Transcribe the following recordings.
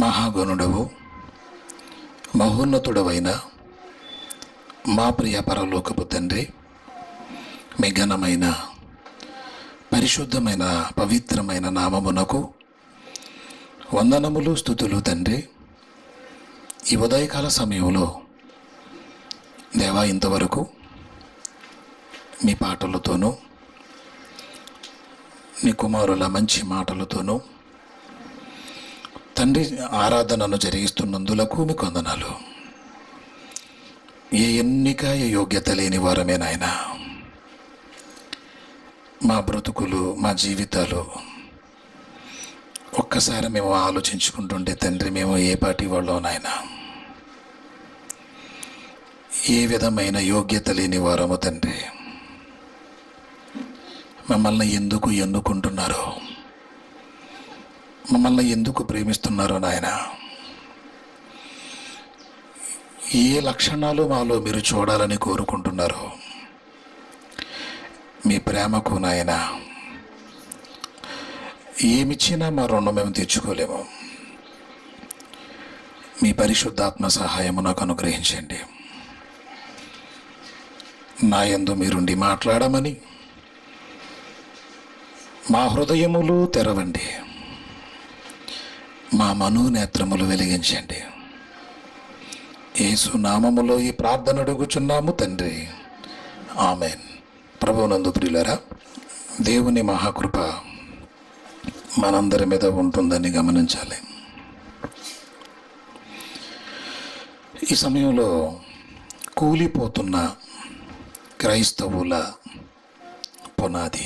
మహాగణుడవు మహోన్నతుడవైన మా ప్రియ పరలోకపు తండ్రి మీ ఘనమైన పరిశుద్ధమైన పవిత్రమైన నామమునకు వందనములు స్థుతులు తండ్రి ఈ ఉదయకాల సమయంలో దేవా ఇంతవరకు మీ పాటలతోనూ నీ కుమారుల మంచి మాటలతోనూ తండ్రి ఆరాధనను జరిగిస్తున్నందులకు మీకు వందనాలు ఏ ఎన్నిక ఏ యోగ్యత లేని వారమే నాయన మా బ్రతుకులు మా జీవితాలు ఒక్కసారి మేము ఆలోచించుకుంటుంటే తండ్రి మేము ఏ పార్టీ వాళ్ళో నాయన ఏ విధమైన యోగ్యత లేని వారము తండ్రి మమ్మల్ని ఎందుకు ఎన్నుకుంటున్నారో మమ్మల్ని ఎందుకు ప్రేమిస్తున్నారో నాయన ఏ లక్షణాలు మాలో మీరు చూడాలని కోరుకుంటున్నారో మీ ప్రేమకు నాయన ఏమిచ్చినా మా రుణం మేము తెచ్చుకోలేము మీ పరిశుద్ధాత్మ సహాయము నాకు అనుగ్రహించండి నా యందు మీరుండి మాట్లాడమని మా హృదయములు తెరవండి మా మనోనేత్రములు వెలిగించండి యేసు నామములో ఈ ప్రార్థన అడుగుచున్నాము తండ్రి ఆమెన్ ప్రభునందు ప్రియులరా దేవుని మహాకృప మనందరి మీద ఉంటుందని గమనించాలి ఈ సమయంలో కూలిపోతున్న క్రైస్తవుల పునాది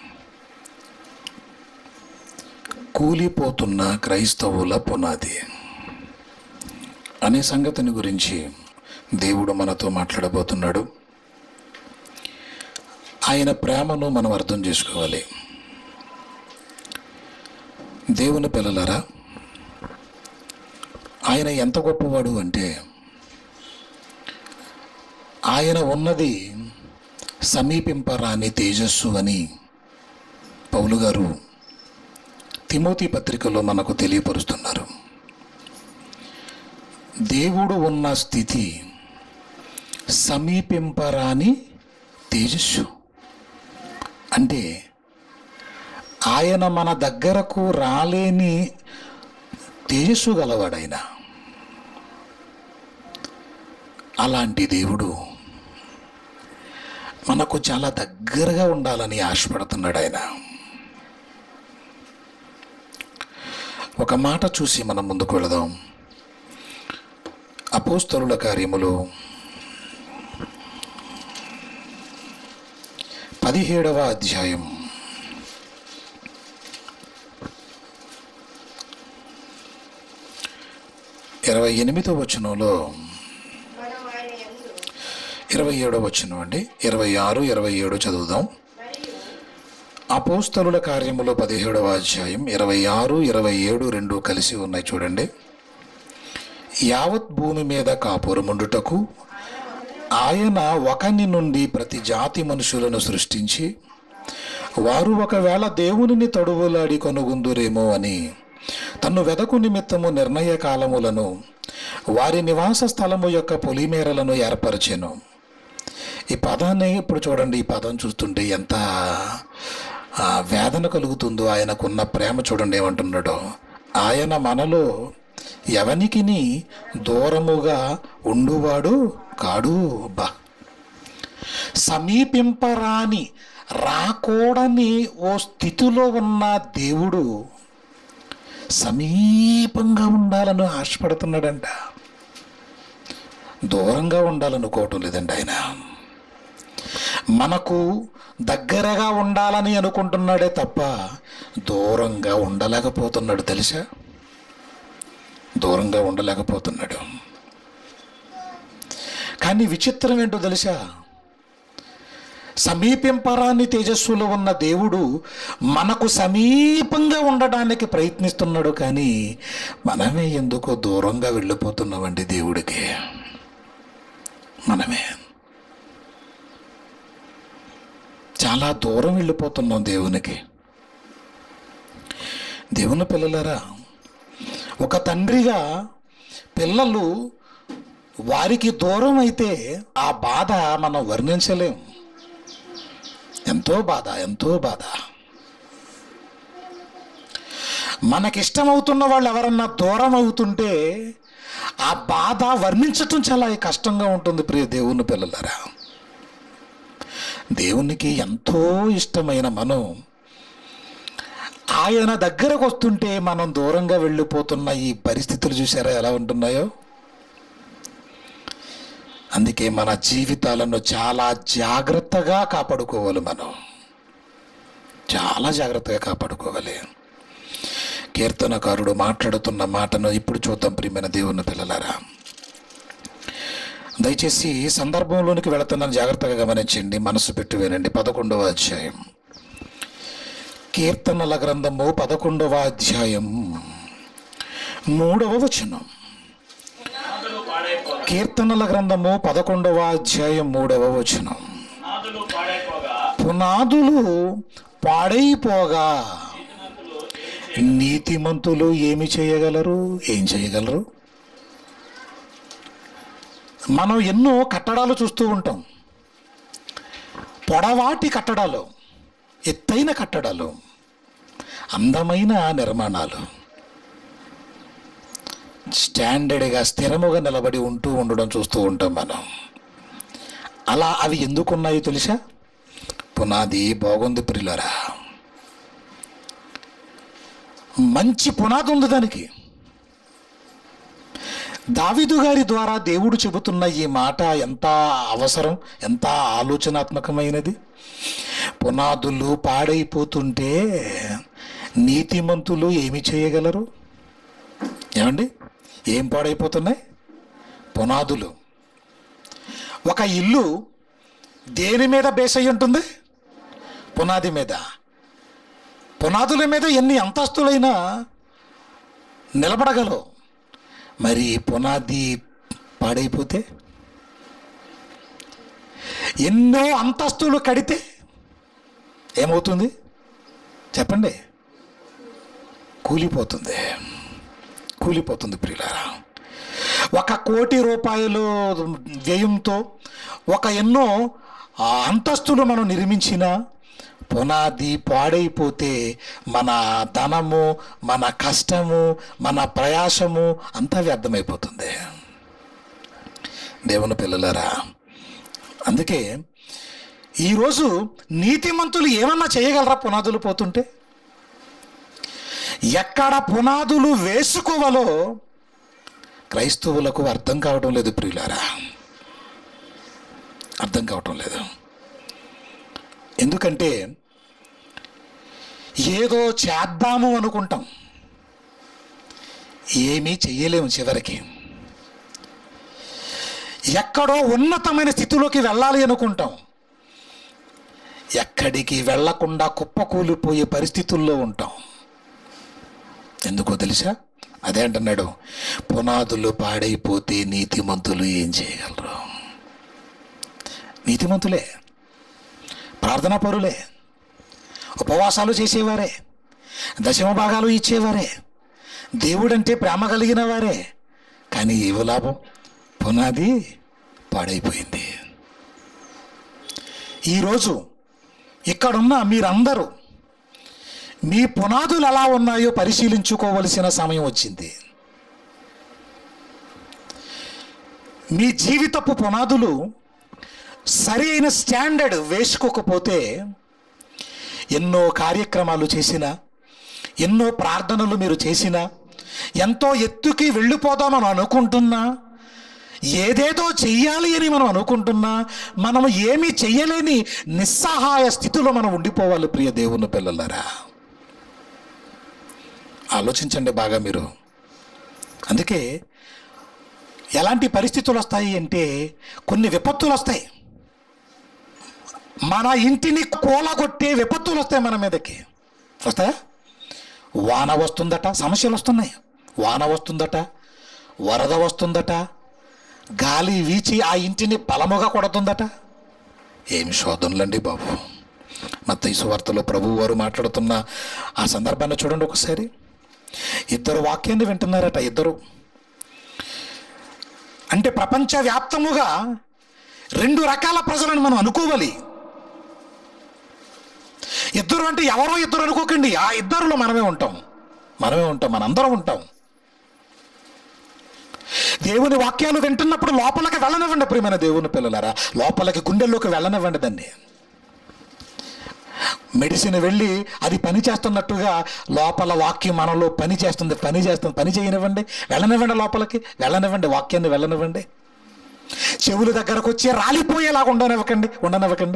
కూలిపోతున్న క్రైస్తవుల పునాది అనే సంగతిని గురించి దేవుడు మనతో మాట్లాడబోతున్నాడు ఆయన ప్రేమను మనం అర్థం చేసుకోవాలి దేవుని పిల్లలరా ఆయన ఎంత గొప్పవాడు అంటే ఆయన ఉన్నది సమీపింపరాని తేజస్సు అని పౌలు గారు తిమోతి పత్రికలో మనకు తెలియపరుస్తున్నారు దేవుడు ఉన్న స్థితి సమీపింపరాని తేజస్సు అంటే ఆయన మన దగ్గరకు రాలేని తేజస్సు గలవాడైన అలాంటి దేవుడు మనకు చాలా దగ్గరగా ఉండాలని ఆశపడుతున్నాడు ఆయన ఒక మాట చూసి మనం ముందుకు వెళదాం అపోస్తలుల కార్యములు పదిహేడవ అధ్యాయం ఇరవై ఎనిమిదో వచనంలో మనం ఆయన యందు ఇరవై ఏడో వచనం అండి ఇరవై ఆరు ఇరవై ఏడు చదువుదాం మరియు అపోస్తలుల కార్యములో పదిహేడవ అధ్యాయం ఇరవై ఆరు ఇరవై ఏడు రెండు కలిసి ఉన్నాయి చూడండి యావత్ భూమి మీద కాపురముండుటకు ఆయన ఒకని నుండి ప్రతి జాతి మనుషులను సృష్టించి వారు ఒకవేళ దేవునిని తడువులాడి కొనుగుందురేమో అని తన్ను వెదకు నిమిత్తము నిర్ణయ కాలములను వారి నివాస స్థలము యొక్క పొలిమేరలను ఏర్పరచెను ఈ పదాన్ని ఇప్పుడు చూడండి ఈ పదం చూస్తుంటే ఎంత ఆ, వేదన కలుగుతుందో ఆయనకున్న ప్రేమ చూడండి ఏమంటున్నాడో ఆయన మనలో ఎవనికిని దూరముగా ఉండువాడు కాడు బా సమీపింపరాని రాకూడని ఓ స్థితిలో ఉన్న దేవుడు సమీపంగా ఉండాలని ఆశపడుతున్నాడంట దూరంగా ఉండాలనుకోవటం లేదండి ఆయన మనకు దగ్గరగా ఉండాలని అనుకుంటున్నాడే తప్ప దూరంగా ఉండలేకపోతున్నాడు తెలుసా దూరంగా ఉండలేకపోతున్నాడు కానీ విచిత్రం ఏంటో తెలుసా సమీపింపరాని తేజస్సులో ఉన్న దేవుడు మనకు సమీపంగా ఉండడానికి ప్రయత్నిస్తున్నాడు కానీ మనమే ఎందుకో దూరంగా వెళ్ళిపోతున్నామండి దేవుడికి మనమే చాలా దూరం వెళ్ళిపోతున్నాం దేవునికి దేవుని పిల్లలారా ఒక తండ్రిగా పిల్లలు వారికి దూరం అయితే ఆ బాధ మనం వర్ణించలేం ఎంతో బాధ ఎంతో బాధ మనకిష్టమవుతున్న వాళ్ళు ఎవరన్నా దూరం అవుతుంటే ఆ బాధ వర్ణించటం చాలా కష్టంగా ఉంటుంది ప్రియ దేవుని పిల్లలరా దేవునికి ఎంతో ఇష్టమైన మనం ఆయన దగ్గరకు వస్తుంటే మనం దూరంగా వెళ్ళిపోతున్న ఈ పరిస్థితులు చూసారా ఎలా ఉంటున్నాయో అందుకే మన జీవితాలను చాలా జాగ్రత్తగా కాపాడుకోవాలి మనం చాలా జాగ్రత్తగా కాపాడుకోవాలి కీర్తనకారుడు మాట్లాడుతున్న మాటను ఇప్పుడు చూద్దాం ప్రియమైన దేవుని పిల్లలారా దయచేసి ఈ సందర్భంలోనికి వెళుతున్నాను జాగ్రత్తగా గమనించండి మనసు పెట్టి వినండి పదకొండవ అధ్యాయం కీర్తనల గ్రంథము పదకొండవ అధ్యాయం మూడవ వచనం నాదులు పాడైపోగా కీర్తనల గ్రంథము పదకొండవ అధ్యాయం మూడవ వచనం నాదులు పాడైపోగా పునాదులు పాడైపోగా నీతిమంతులు నీతిమంతులు ఏమి చేయగలరు ఏం చేయగలరు మనం ఎన్నో కట్టడాలు చూస్తూ ఉంటాం పొడవాటి కట్టడాలు ఎత్తైన కట్టడాలు అందమైన నిర్మాణాలు స్టాండర్డ్గా స్థిరముగా నిలబడి ఉంటూ ఉండడం చూస్తూ ఉంటాం మనం అలా అవి ఎందుకున్నాయో తెలుసా పునాది బాగుంది ప్రిల్లరా మంచి పునాది ఉంది దానికి దావిదు గారి ద్వారా దేవుడు చెబుతున్న ఈ మాట ఎంత అవసరం ఎంత ఆలోచనాత్మకమైనది పునాదులు పాడైపోతుంటే నీతిమంతులు ఏమి చేయగలరు ఏమండి ఏం పాడైపోతున్నాయి పునాదులు ఒక ఇల్లు దేని మీద బేస్ అయి ఉంటుంది పునాది మీద పునాదుల మీద ఎన్ని అంతస్తులైనా నిలబడగలవు మరి పునాది పాడైపోతే ఎన్నో అంతస్తులు కడితే ఏమవుతుంది చెప్పండి కూలిపోతుంది కూలిపోతుంది ప్రియులారా ఒక కోటి రూపాయలు వ్యయంతో ఒక ఎన్నో ఆ, అంతస్తులు మనం నిర్మించిన పునాది పాడైపోతే మన ధనము మన కష్టము మన ప్రయాసము అంతా వ్యర్థమైపోతుంది దేవుని పిల్లలారా అందుకే ఈరోజు నీతిమంతులు ఏమన్నా చేయగలరా పునాదులు పోతుంటే ఎక్కడ పునాదులు వేసుకోవాలో క్రైస్తవులకు అర్థం కావడం లేదు ప్రియులారా అర్థం కావటం లేదు ఎందుకంటే ఏదో చేద్దాము అనుకుంటాం ఏమీ చెయ్యలేము చివరికి ఎక్కడో ఉన్నతమైన స్థితిలోకి వెళ్ళాలి అనుకుంటాం ఎక్కడికి వెళ్లకుండా కుప్పకూలిపోయే పరిస్థితుల్లో ఉంటాం ఎందుకో తెలుసా అదే అంటున్నాడు పునాదులు పాడైపోతే నీతిమంతులు ఏం చేయగలరు నీతిమంతులే ప్రార్థనా పరులే ఉపవాసాలు చేసేవారే దశమ భాగాలు ఇచ్చేవారే దేవుడంటే ప్రేమ కలిగిన వారే కానీ ఏవో లాభం పునాది పాడైపోయింది ఈరోజు ఇక్కడున్న మీరందరూ మీ పునాదులు ఎలా ఉన్నాయో పరిశీలించుకోవలసిన సమయం వచ్చింది మీ జీవితపు పునాదులు సరి అయిన స్టాండర్డ్ వేసుకోకపోతే ఎన్నో కార్యక్రమాలు చేసినా ఎన్నో ప్రార్థనలు మీరు చేసినా ఎంతో ఎత్తుకి వెళ్ళిపోదామని అనుకుంటున్నా ఏదేదో చెయ్యాలి అని మనం అనుకుంటున్నా మనం ఏమీ చెయ్యలేని నిస్సహాయ స్థితిలో మనం ఉండిపోవాలి ప్రియ దేవుని పిల్లలరా ఆలోచించండి బాగా మీరు అందుకే ఎలాంటి పరిస్థితులు వస్తాయి అంటే కొన్ని విపత్తులు వస్తాయి మన ఇంటిని కూలగొట్టే విపత్తులు వస్తాయి మన మీదకి వస్తాయా వాన వస్తుందట సమస్యలు వస్తున్నాయి వాన వస్తుందట వరద వస్తుందట గాలి వీచి ఆ ఇంటిని బలముగా కొడుతుందట ఏమి శోధనలండి బాబు మత్తయి సువార్తలో ప్రభువు వారు మాట్లాడుతున్న ఆ సందర్భాన్ని చూడండి ఒకసారి ఇద్దరు వాక్యాన్ని వింటున్నారట ఇద్దరు అంటే ప్రపంచవ్యాప్తముగా రెండు రకాల ప్రజలను మనం అనుకోవాలి ఇద్దరు అంటే ఎవరో ఇద్దరు అనుకోకండి ఆ ఇద్దరులో మనమే ఉంటాం మనమే ఉంటాం మనందరం ఉంటాం దేవుని వాక్యాలు వింటున్నప్పుడు లోపలికి వెళ్ళనివ్వండి ప్రియమైన దేవుని పిల్లలారా లోపలికి గుండెల్లోకి వెళ్ళనివ్వండి దాన్ని మెడిసిన్ వెళ్ళి అది పని చేస్తున్నట్టుగా లోపల వాక్యం మనలో పని చేస్తుంది పని చేస్తుంది పని చేయనివ్వండి వెళ్ళనివ్వండి లోపలికి వెళ్ళనివ్వండి వాక్యాన్ని వెళ్ళనివ్వండి చెవుల దగ్గరకు వచ్చి రాలిపోయేలాగా ఉండనివ్వకండి ఉండనివ్వకండి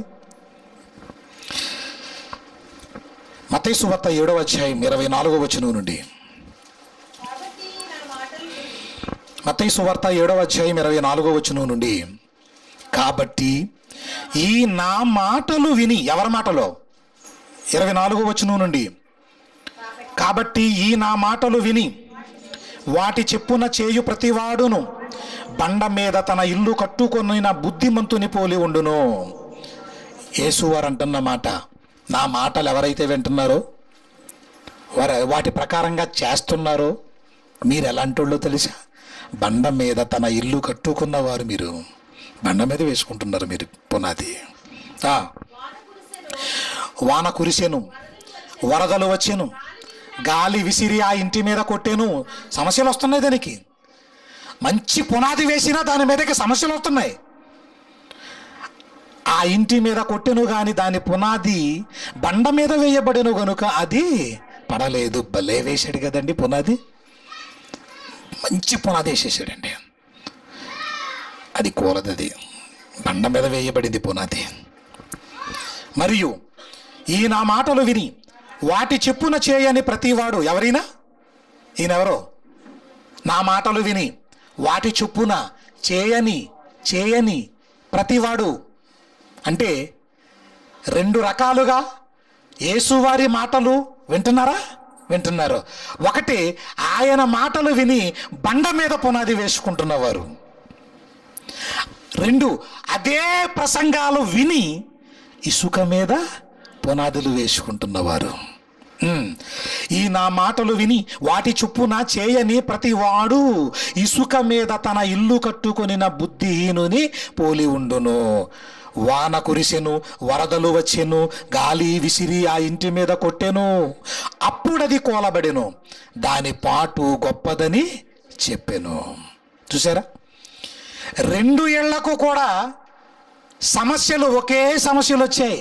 మతైసు వార్త ఏడవ అధ్యాయం ఇరవై నాలుగో వచనం నుండి కాబట్టి నా మాటలు విని మతైసు వార్త ఏడవ అధ్యాయం ఇరవై నాలుగో వచనం నుండి కాబట్టి ఈ నా మాటలు విని ఎవరి మాటలో ఇరవై నాలుగో వచనం నుండి కాబట్టి ఈ నా మాటలు విని వాటి చెప్పున చేయు ప్రతివాడును బండ మీద తన ఇల్లు కట్టుకొనిన బుద్ధిమంతుని పోలి ఉండును యేసువారు అంటున్న మాట నా మాటలు ఎవరైతే వింటున్నారో వారు వాటి ప్రకారంగా చేస్తున్నారో మీరు ఎలాంటి వాళ్ళో తెలుసా బండ మీద తన ఇల్లు కట్టుకున్నవారు మీరు బండ మీద వేసుకుంటున్నారు మీరు పునాది ఆ, వాన కురిసెను వరదలు వచ్చెను గాలి విసిరి ఆ ఇంటి మీద కొట్టేను సమస్యలు వస్తున్నాయి దానికి మంచి పునాది వేసినా దాని మీదకి సమస్యలు వస్తున్నాయి ఆ ఇంటి మీద కొట్టెను గాని దాని పునాది బండ మీద వేయబడెను గనుక అది పడలేదు భలే వేశాడు కదండి పునాది మంచి పునాది వేసేసాడండి అది కూలదది బండ మీద వేయబడింది పునాది మరియు ఈ నా మాటలు విని వాటి చెప్పున చేయని ప్రతివాడు ఎవరైనా ఈయనెవరో నా మాటలు విని వాటి చొప్పున చేయని చేయని ప్రతివాడు అంటే రెండు రకాలుగా యేసువారి మాటలు వింటున్నారా వింటున్నారు ఒకటి ఆయన మాటలు విని బండ మీద పునాది వేసుకుంటున్నవారు రెండు అదే ప్రసంగాలు విని ఇసుక మీద పునాదులు వేసుకుంటున్నవారు ఉమ్. ఈ నా మాటలు విని వాటి చొప్పున చేయని ప్రతివాడు ఇసుక మీద తన ఇల్లు కట్టుకొనిన బుద్ధిహీనుని పోలి ఉండును వాన కురిసెను వరదలు వచ్చెను గాలి విసిరి ఆ ఇంటి మీద కొట్టెను అప్పుడది కోలబడెను దాని పాటు గొప్పదని చెప్పెను చూసారా రెండు ఏళ్లకు కూడా సమస్యలు ఒకే సమస్యలు వచ్చాయి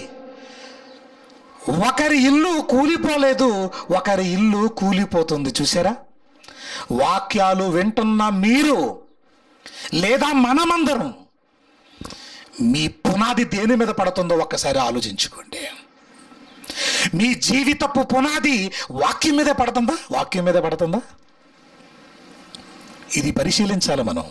ఒకరి ఇల్లు కూలిపోలేదు ఒకరి ఇల్లు కూలిపోతుంది చూసారా వాక్యాలు వింటున్న మీరు లేదా మనమందరం మీ పునాది దేని మీద పడుతుందో ఒక్కసారి ఆలోచించుకోండి మీ జీవితపు పునాది వాక్యం మీదే పడుతుందా వాక్యం మీద పడుతుందా ఇది పరిశీలించాలి మనం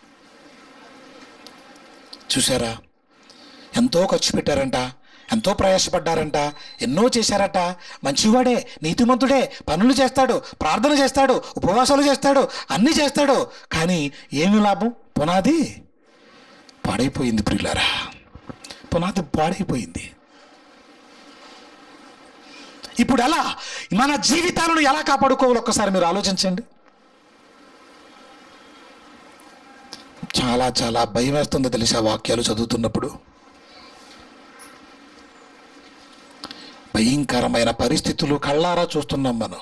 చూసారా ఎంతో ఖర్చు పెట్టారంట ఎంతో ప్రయాసపడ్డారంట ఎన్నో చేశారట మంచివాడే నీతిమంతుడే పనులు చేస్తాడు ప్రార్థన చేస్తాడు ఉపవాసాలు చేస్తాడు అన్నీ చేస్తాడు కానీ ఏమి లాభం పునాది పాడైపోయింది ప్రియులారా పునాది పాడైపోయింది ఇప్పుడు ఎలా మన జీవితాలను ఎలా కాపాడుకోవాలో ఒక్కసారి మీరు ఆలోచించండి చాలా చాలా భయం వేస్తుంది తెలిసా వాక్యాలు చదువుతున్నప్పుడు భయంకరమైన పరిస్థితులు కళ్ళారా చూస్తున్నాం మనం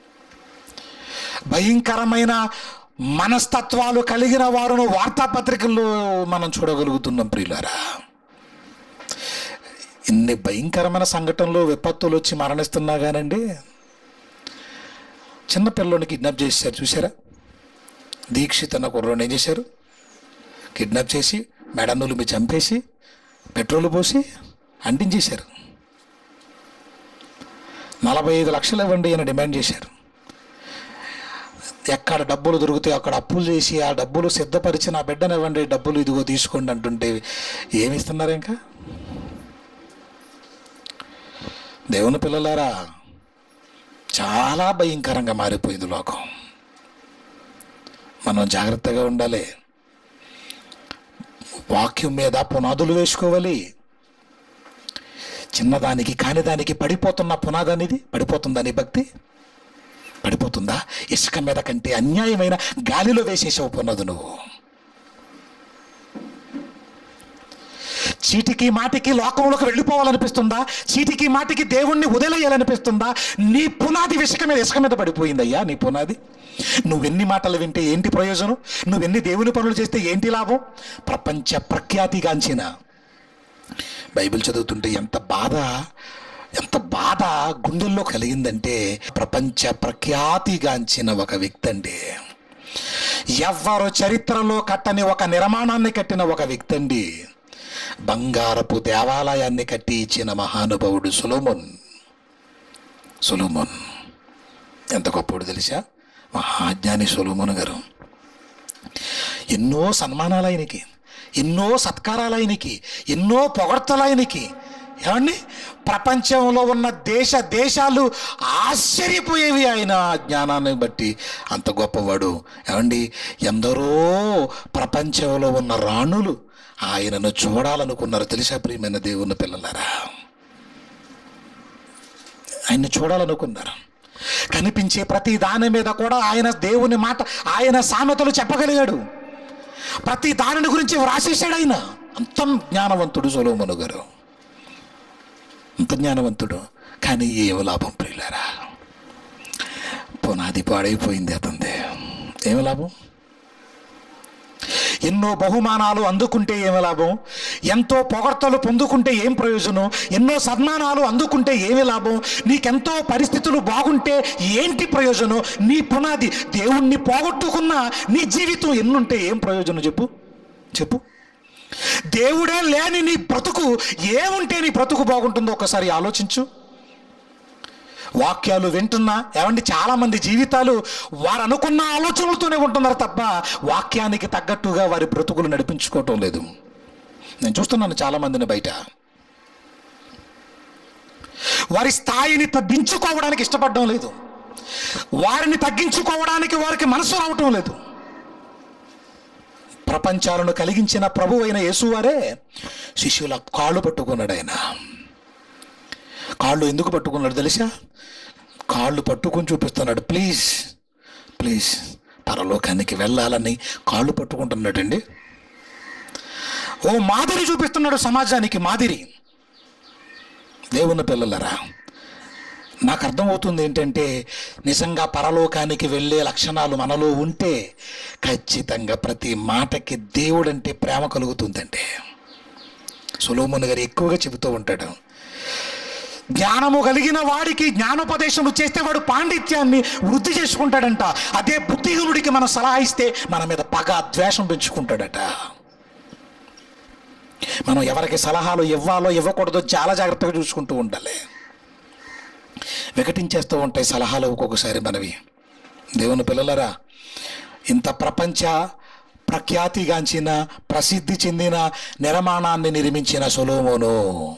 భయంకరమైన మనస్తత్వాలు కలిగిన వారును వార్తాపత్రికల్లో మనం చూడగలుగుతున్నాం ప్రియులారా ఇన్ని భయంకరమైన సంఘటనలు విపత్తులు వచ్చి మరణిస్తున్నా కానండి చిన్న పిల్లోని కిడ్నాప్ చేశారు చూసారా దీక్షిత్ అన్న కుర్రోని ఏం చేశారు కిడ్నాప్ చేసి మెడన్నులు మీ చంపేసి పెట్రోల్ పోసి అంటించేశారు నలభై ఐదు లక్షలు ఇవ్వండి అని డిమాండ్ చేశారు ఎక్కడ డబ్బులు దొరికితే అక్కడ అప్పులు చేసి ఆ డబ్బులు సిద్ధపరిచి నా బిడ్డనివ్వండి డబ్బులు ఇదిగో తీసుకోండి అంటుంటే ఏమి ఇస్తున్నారు ఇంకా దేవుని పిల్లలారా చాలా భయంకరంగా మారిపోయింది లోకం మనం జాగ్రత్తగా ఉండాలి వాక్యం మీద పునాదులు వేసుకోవాలి చిన్నదానికి కాని దానికి పడిపోతున్న పునాది అనేది పడిపోతుందని భక్తి పడిపోతుందా ఇసుక మీద కంటే అన్యాయమైన గాలిలో వేసేసావు పున్నదు నువ్వు చీటికి మాటికి లోకంలోకి వెళ్ళిపోవాలనిపిస్తుందా చీటికి మాటికి దేవుణ్ణి వదిలేయాలనిపిస్తుందా నీ పునాది ఇసుక మీద ఇసుక మీద పడిపోయిందయ్యా నీ పునాది నువ్వెన్ని మాటలు వింటే ఏంటి ప్రయోజనం నువ్వెన్ని దేవుని పనులు చేస్తే ఏంటి లాభం ప్రపంచ ప్రఖ్యాతిగాంచిన బైబిల్ చదువుతుంటే ఎంత బాధ ఎంత బాధ గుండెల్లో కలిగిందంటే ప్రపంచ ప్రఖ్యాతిగాంచిన ఒక వ్యక్తి అండి ఎవ్వరు చరిత్రలో కట్టని ఒక నిర్మాణాన్ని కట్టిన ఒక వ్యక్తి అండి బంగారపు దేవాలయాన్ని కట్టి ఇచ్చిన మహానుభావుడు సులోమోన్ సులోమోన్ ఎంత గొప్పడు తెలుసా మహాజ్ఞాని సులోమోన్ గారు ఎన్నో సన్మానాలు ఆయనకి ఎన్నో సత్కారాలు ఆయనకి ఎన్నో పొగడ్తలు ఆయనకి ఏమండి ప్రపంచంలో ఉన్న దేశ దేశాలు ఆశ్చర్యపోయేవి ఆయన జ్ఞానాన్ని బట్టి అంత గొప్పవాడు ఏమండి ఎందరో ప్రపంచంలో ఉన్న రాణులు ఆయనను చూడాలనుకున్నారు తెలుసా ప్రియమైన దేవుని పిల్లలారా ఆయన్ని చూడాలనుకున్నారు కనిపించే ప్రతి దాని మీద కూడా ఆయన దేవుని మాట ఆయన సామెతలు చెప్పగలిగాడు ప్రతి దానిని గురించి వ్రాసేసాడు ఆయన అంత జ్ఞానవంతుడు సొలోమను గారు అంత జ్ఞానవంతుడు కానీ ఏం లాభం ప్రియులారా పునాది పాడైపోయింది అతంది ఏం లాభం ఎన్నో బహుమానాలు అందుకుంటే ఏమి లాభం ఎంతో పొగడ్తలు పొందుకుంటే ఏం ప్రయోజనం ఎన్నో సన్మానాలు అందుకుంటే ఏమి లాభం నీకెంతో పరిస్థితులు బాగుంటే ఏంటి ప్రయోజనం నీ పునాది దేవుణ్ణి పోగొట్టుకున్న నీ జీవితం ఎన్నుంటే ఏం ప్రయోజనం చెప్పు చెప్పు దేవుడే లేని నీ బ్రతుకు ఏముంటే నీ బ్రతుకు బాగుంటుందో ఒకసారి ఆలోచించు వాక్యాలు వింటున్నా ఏమండి చాలామంది జీవితాలు వారు అనుకున్న ఆలోచనలతోనే ఉంటున్నారు తప్ప వాక్యానికి తగ్గట్టుగా వారి బ్రతుకులు నడిపించుకోవటం లేదు నేను చూస్తున్నాను చాలామందిని బయట వారి స్థాయిని తగ్గించుకోవడానికి ఇష్టపడడం లేదు వారిని తగ్గించుకోవడానికి వారికి మనసు రావటం లేదు ప్రపంచాలను కలిగించిన ప్రభు అయిన యేసువారే శిష్యుల కాళ్ళు పట్టుకున్నాడు ఆయన కాళ్ళు ఎందుకు పట్టుకున్నాడు తెలుసా కాళ్ళు పట్టుకొని చూపిస్తున్నాడు ప్లీజ్ ప్లీజ్ పరలోకానికి వెళ్ళాలని కాళ్ళు పట్టుకుంటున్నాడండి ఓ మాదిరి చూపిస్తున్నాడు సమాజానికి మాదిరి దేవుని పిల్లలరా నాకు అర్థమవుతుంది ఏంటంటే నిజంగా పరలోకానికి వెళ్ళే లక్షణాలు మనలో ఉంటే ఖచ్చితంగా ప్రతి మాటకి దేవుడంటే ప్రేమ కలుగుతుందండి సులోముని గారు ఎక్కువగా చెబుతూ ఉంటాడు జ్ఞానము కలిగిన వాడికి జ్ఞానోపదేశం చేస్తే వాడు పాండిత్యాన్ని వృద్ధి చేసుకుంటాడంట అదే బుద్ధిహీనుడికి మనం సలహా ఇస్తే మన మీద పగ ద్వేషం పెంచుకుంటాడట మనం ఎవరికి సలహాలు ఇవ్వాలో ఇవ్వకూడదో చాలా జాగ్రత్తగా చూసుకుంటూ ఉండాలి వికటించేస్తూ ఉంటాయి సలహాలు ఒక్కొక్కసారి మనవి దేవుని పిల్లలరా ఇంత ప్రపంచ ప్రఖ్యాతిగాంచిన ప్రసిద్ధి చెందిన నిర్మాణాన్ని నిర్మించిన సొలోమోను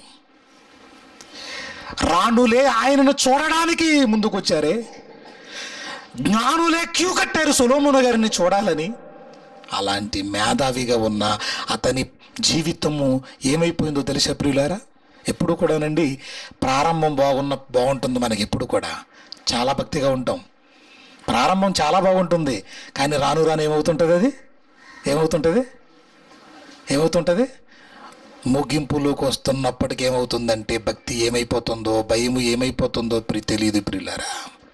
రాణులే ఆయనను చూడడానికి ముందుకొచ్చారే జ్ఞానులే క్యూ కట్టారు సొలోమోను గారిని చూడాలని అలాంటి మేధావిగా ఉన్న అతని జీవితము ఏమైపోయిందో తెలిసే ప్రియులారా ఎప్పుడు కూడానండి ప్రారంభం బాగున్న బాగుంటుంది మనకి ఎప్పుడు కూడా చాలా భక్తిగా ఉంటాం ప్రారంభం చాలా బాగుంటుంది కానీ రాను రాను ఏమవుతుంటుంది అది ఏమవుతుంటుంది ఏమవుతుంటుంది ముగింపులోకి వస్తున్నప్పటికి ఏమవుతుందంటే భక్తి ఏమైపోతుందో భయము ఏమైపోతుందో ప్రి తెలియదు ప్రియులారా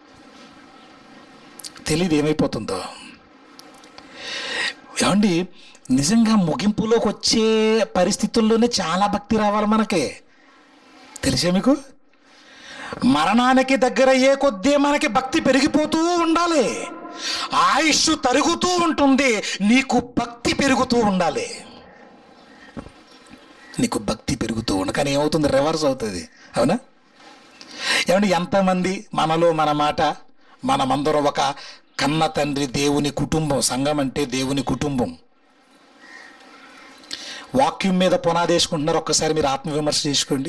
తెలియదు ఏమైపోతుందో ఏమండి నిజంగా ముగింపులోకి వచ్చే పరిస్థితుల్లోనే చాలా భక్తి రావాలి మనకి తెలిసే మీకు మరణానికి దగ్గర అయ్యే కొద్దీ మనకి భక్తి పెరిగిపోతూ ఉండాలి ఆయుష్ తరుగుతూ ఉంటుంది నీకు భక్తి పెరుగుతూ ఉండాలి నీకు భక్తి పెరుగుతూ ఉండ కానీ ఏమవుతుంది రివర్స్ అవుతుంది అవునా ఏమంటే ఎంతమంది మనలో మన మాట మనమందరం ఒక కన్న తండ్రి దేవుని కుటుంబం సంఘం అంటే దేవుని కుటుంబం వాక్యం మీద పునాదేసుకుంటున్నారు ఒక్కసారి మీరు ఆత్మవిమర్శ చేసుకోండి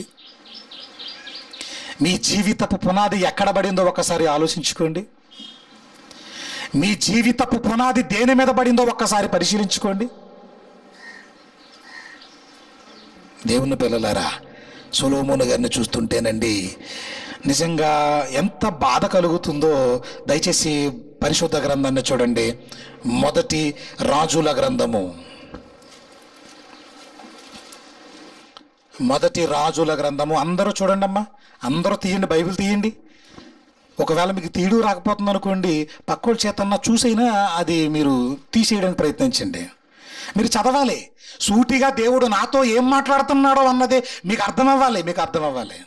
మీ జీవితపు పునాది ఎక్కడ పడిందో ఒకసారి ఆలోచించుకోండి మీ జీవితపు పునాది దేని మీద పడిందో ఒక్కసారి పరిశీలించుకోండి దేవుని పిల్లలారా సొలోమోను గారిని చూస్తుంటేనండి నిజంగా ఎంత బాధ కలుగుతుందో దయచేసి పరిశుద్ధ గ్రంథాన్ని చూడండి మొదటి రాజుల గ్రంథము మొదటి రాజుల గ్రంథము అందరూ చూడండి అమ్మా అందరూ తీయండి బైబిల్ తీయండి ఒకవేళ మీకు తీయడం రాకపోతుంది అనుకోండి పక్కోడి చేతన్నా చూసైనా అది మీరు తీసేయడానికి ప్రయత్నించండి మీరు చదవాలి సూటిగా దేవుడు నాతో ఏం మాట్లాడుతున్నాడో అన్నదే మీకు అర్థం అవ్వాలి మీకు అర్థం అవ్వాలి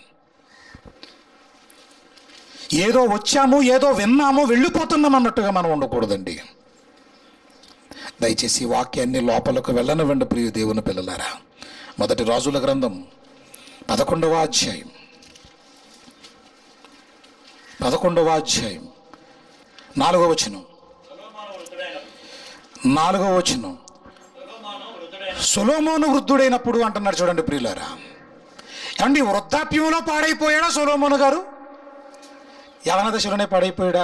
ఏదో వచ్చాము ఏదో విన్నాము వెళ్ళిపోతున్నాం అన్నట్టుగా మనం ఉండకూడదండి దయచేసి ఈ వాక్యాన్ని లోపలకు వెళ్ళనివ్వండి ప్రియ దేవుని పిల్లలారా మొదటి రాజుల గ్రంథం పదకొండవ అధ్యాయం పదకొండవ అధ్యాయం నాలుగవ వచనం సొలొమోను వృద్ధుడైన నాలుగవ వచనం సొలొమోను వృద్ధుడైన సొలోమోను వృద్ధుడైనప్పుడు అంటున్నాడు చూడండి ప్రియులారా ఏమండి వృద్ధాప్యంలో పాడైపోయాడా సొలోమోను గారు యవన దశలోనే పాడైపోయాడా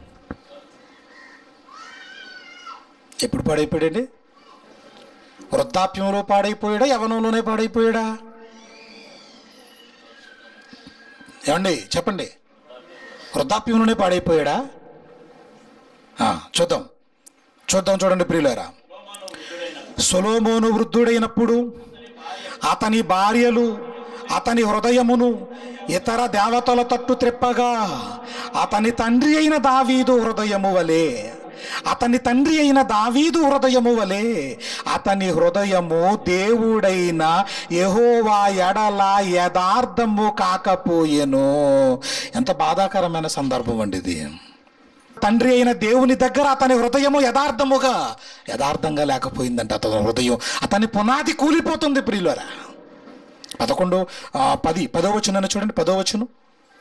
ఎప్పుడు పాడైపోయాడండి వృద్ధాప్యంలో పాడైపోయాడా యవనంలోనే పాడైపోయాడా ఏమండి చెప్పండి వృద్ధాప్యంలోనే పాడైపోయాడా ఆ, చూద్దాం చూద్దాం చూడండి ప్రియులారా సొలోమోను వృద్ధుడైనప్పుడు అతని భార్యలు అతని హృదయమును ఇతర దేవతల తట్టు త్రిప్పగా అతని తండ్రి అయిన దావీదు హృదయము వలె అతని తండ్రి అయిన దావీదు హృదయము వలె అతని హృదయము దేవుడైన యెహోవా ఎడల యథార్థము కాకపోయెను ఎంత బాధాకరమైన సందర్భం అండి ఇది తండ్రి అయిన దేవుని దగ్గర అతని హృదయము యథార్థముగా యథార్థంగా లేకపోయిందంట అతని హృదయం అతని పునాది కూలిపోతుంది ప్రియులరా పదకొండు ఆ, పది పదో వచనం చూడండి పదో వచనం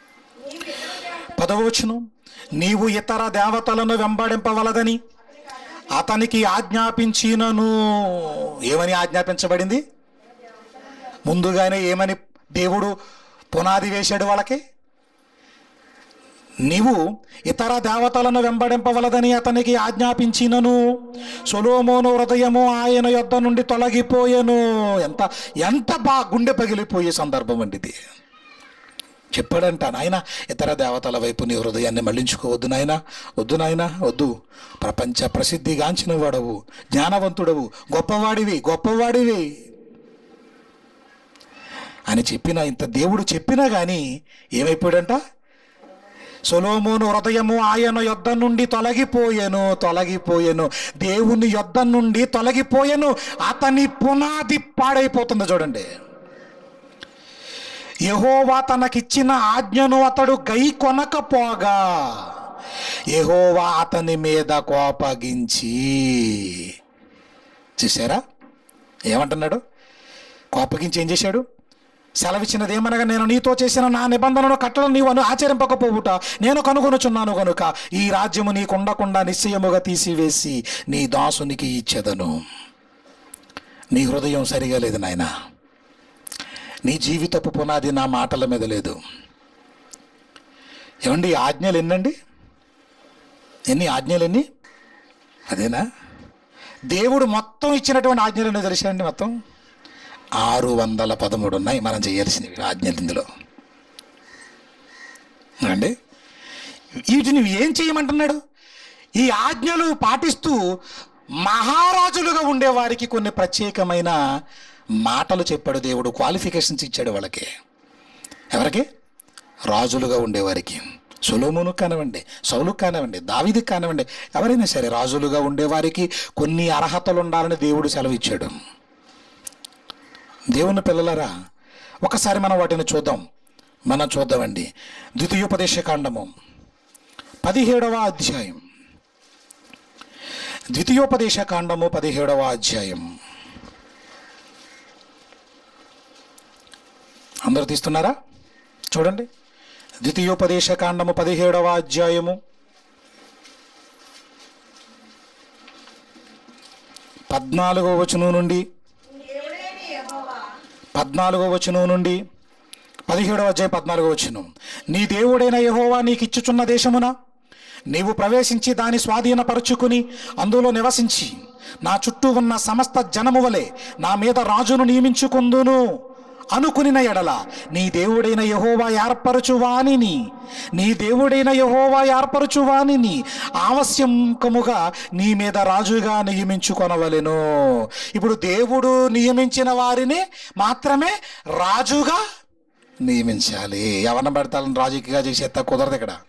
పదవ వచనం నీవు ఇతర దేవతలను వెంబడింపవలదని అతనికి ఆజ్ఞాపించినను ఏమని ఆజ్ఞాపించబడింది ముందుగానే ఏమని దేవుడు పునాది వేశాడు వాళ్ళకి నీవు ఇతర దేవతలను వెంబడింపవలదని అతనికి ఆజ్ఞాపించినను సొలోమోను హృదయము ఆయన యొద్ద నుండి తొలగిపోయెను ఎంత ఎంత బా గుండె పగిలిపోయే సందర్భం అండి ఇది చెప్పాడంట నాయన ఇతర దేవతల వైపు నీ హృదయాన్ని మళ్లించుకోవద్దు నాయన వద్దు నాయన వద్దు ప్రపంచ ప్రసిద్ధిగాంచిన వాడవు జ్ఞానవంతుడవు గొప్పవాడివి గొప్పవాడివి అని చెప్పిన ఇంత దేవుడు చెప్పినా కానీ ఏమైపోయాడంట సొలోమోను హృదయము ఆయన యొద్ద నుండి తొలగిపోయెను తొలగిపోయెను దేవుని యొద్ద నుండి తొలగిపోయెను అతని పునాది పాడైపోతుంది చూడండి యహోవా తనకిచ్చిన ఆజ్ఞను అతడు గై కొనకపోగా యహోవా అతని మీద కోపగించి చూసారా ఏమంటున్నాడు కోపగించి ఏం చేశాడు సెలవిచ్చినది ఏమనగా నేను నీతో చేసిన నా నిబంధనను కట్టడం నీవు అను ఆచరింపకపోవుట నేను కనుగొనుచున్నాను గనుక ఈ రాజ్యము నీకు ఉండకుండా నిశ్చయముగా తీసివేసి నీ దాసునికి ఇచ్చెదను నీ హృదయం సరిగా లేదు నాయనా నీ జీవితపు పునాది నా మాటల మీద లేదు ఏమండి ఈ ఆజ్ఞలు ఎన్నండి ఎన్ని ఆజ్ఞలు ఎన్ని అదేనా దేవుడు మొత్తం ఇచ్చినటువంటి ఆజ్ఞలు ఎన్నో తెలుసా అండి మొత్తం ఆరు వందల పదమూడు ఉన్నాయి మనం చేయాల్సినవి ఆజ్ఞలు ఇందులో అండి వీటిని ఏం చేయమంటున్నాడు ఈ ఆజ్ఞలు పాటిస్తూ మహారాజులుగా ఉండేవారికి కొన్ని ప్రత్యేకమైన మాటలు చెప్పాడు దేవుడు క్వాలిఫికేషన్స్ ఇచ్చాడు వాళ్ళకి ఎవరికి రాజులుగా ఉండేవారికి సొలోమును కానివ్వండి సౌలు కానివ్వండి దావిది కానివ్వండి ఎవరైనా సరే రాజులుగా ఉండేవారికి కొన్ని అర్హతలు ఉండాలని దేవుడు సెలవిచ్చాడు దేవుని పిల్లలరా ఒకసారి మనం వాటిని చూద్దాం మనం చూద్దామండి ద్వితీయోపదేశ కాండము పదిహేడవ అధ్యాయం ద్వితీయోపదేశ కాండము పదిహేడవ అధ్యాయం అందరూ తీస్తున్నారా చూడండి ద్వితీయోపదేశ కాండము పదిహేడవ అధ్యాయము పద్నాలుగవ వచనం నుండి దేవుడైన యెహోవా పద్నాలుగో వచనం నుండి పదిహేడవ అధ్యాయం పద్నాలుగో వచనం నీ దేవుడైన యహోవా నీకు ఇచ్చుచున్న దేశమున నీవు ప్రవేశించి దాని స్వాధీనపరుచుకుని అందులో నివసించి నా చుట్టూ ఉన్న సమస్త జనము వలె నా మీద రాజును నియమించుకుందును అనుకునిన ఎడల నీ దేవుడైన యహోవా ఏర్పరచు వానిని నీ దేవుడైన యహోవా ఏర్పరచు వానిని ఆవశ్యకముగా నీ మీద రాజుగా నియమించుకొనవలెను ఇప్పుడు దేవుడు నియమించిన వారిని మాత్రమే రాజుగా నియమించాలి ఎవరిని పడితే వాళ్ళని రాజుగా చేసేస్తా కుదరదు ఇక్కడ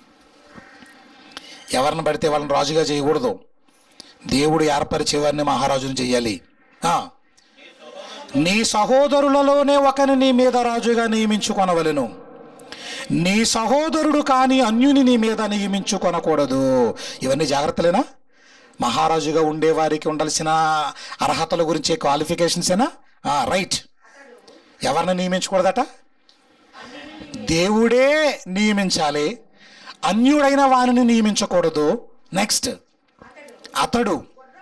ఎవరిని పడితే వాళ్ళని రాజుగా చేయకూడదు దేవుడు ఏర్పరిచే వారిని మహారాజుని చేయాలి ఆ. నీ సహోదరులలోనే ఒకని నీ మీద రాజుగా నియమించుకొనవలెను నీ సహోదరుడు కానీ అన్యుని నీ మీద నియమించుకొనకూడదు ఇవన్నీ జాగ్రత్తలేనా మహారాజుగా ఉండే వారికి ఉండాల్సిన అర్హతల గురించి క్వాలిఫికేషన్సేనా రైట్ ఎవరిని నియమించకూడదట దేవుడే నియమించాలి అన్యుడైన వారిని నియమించకూడదు నెక్స్ట్ అతడు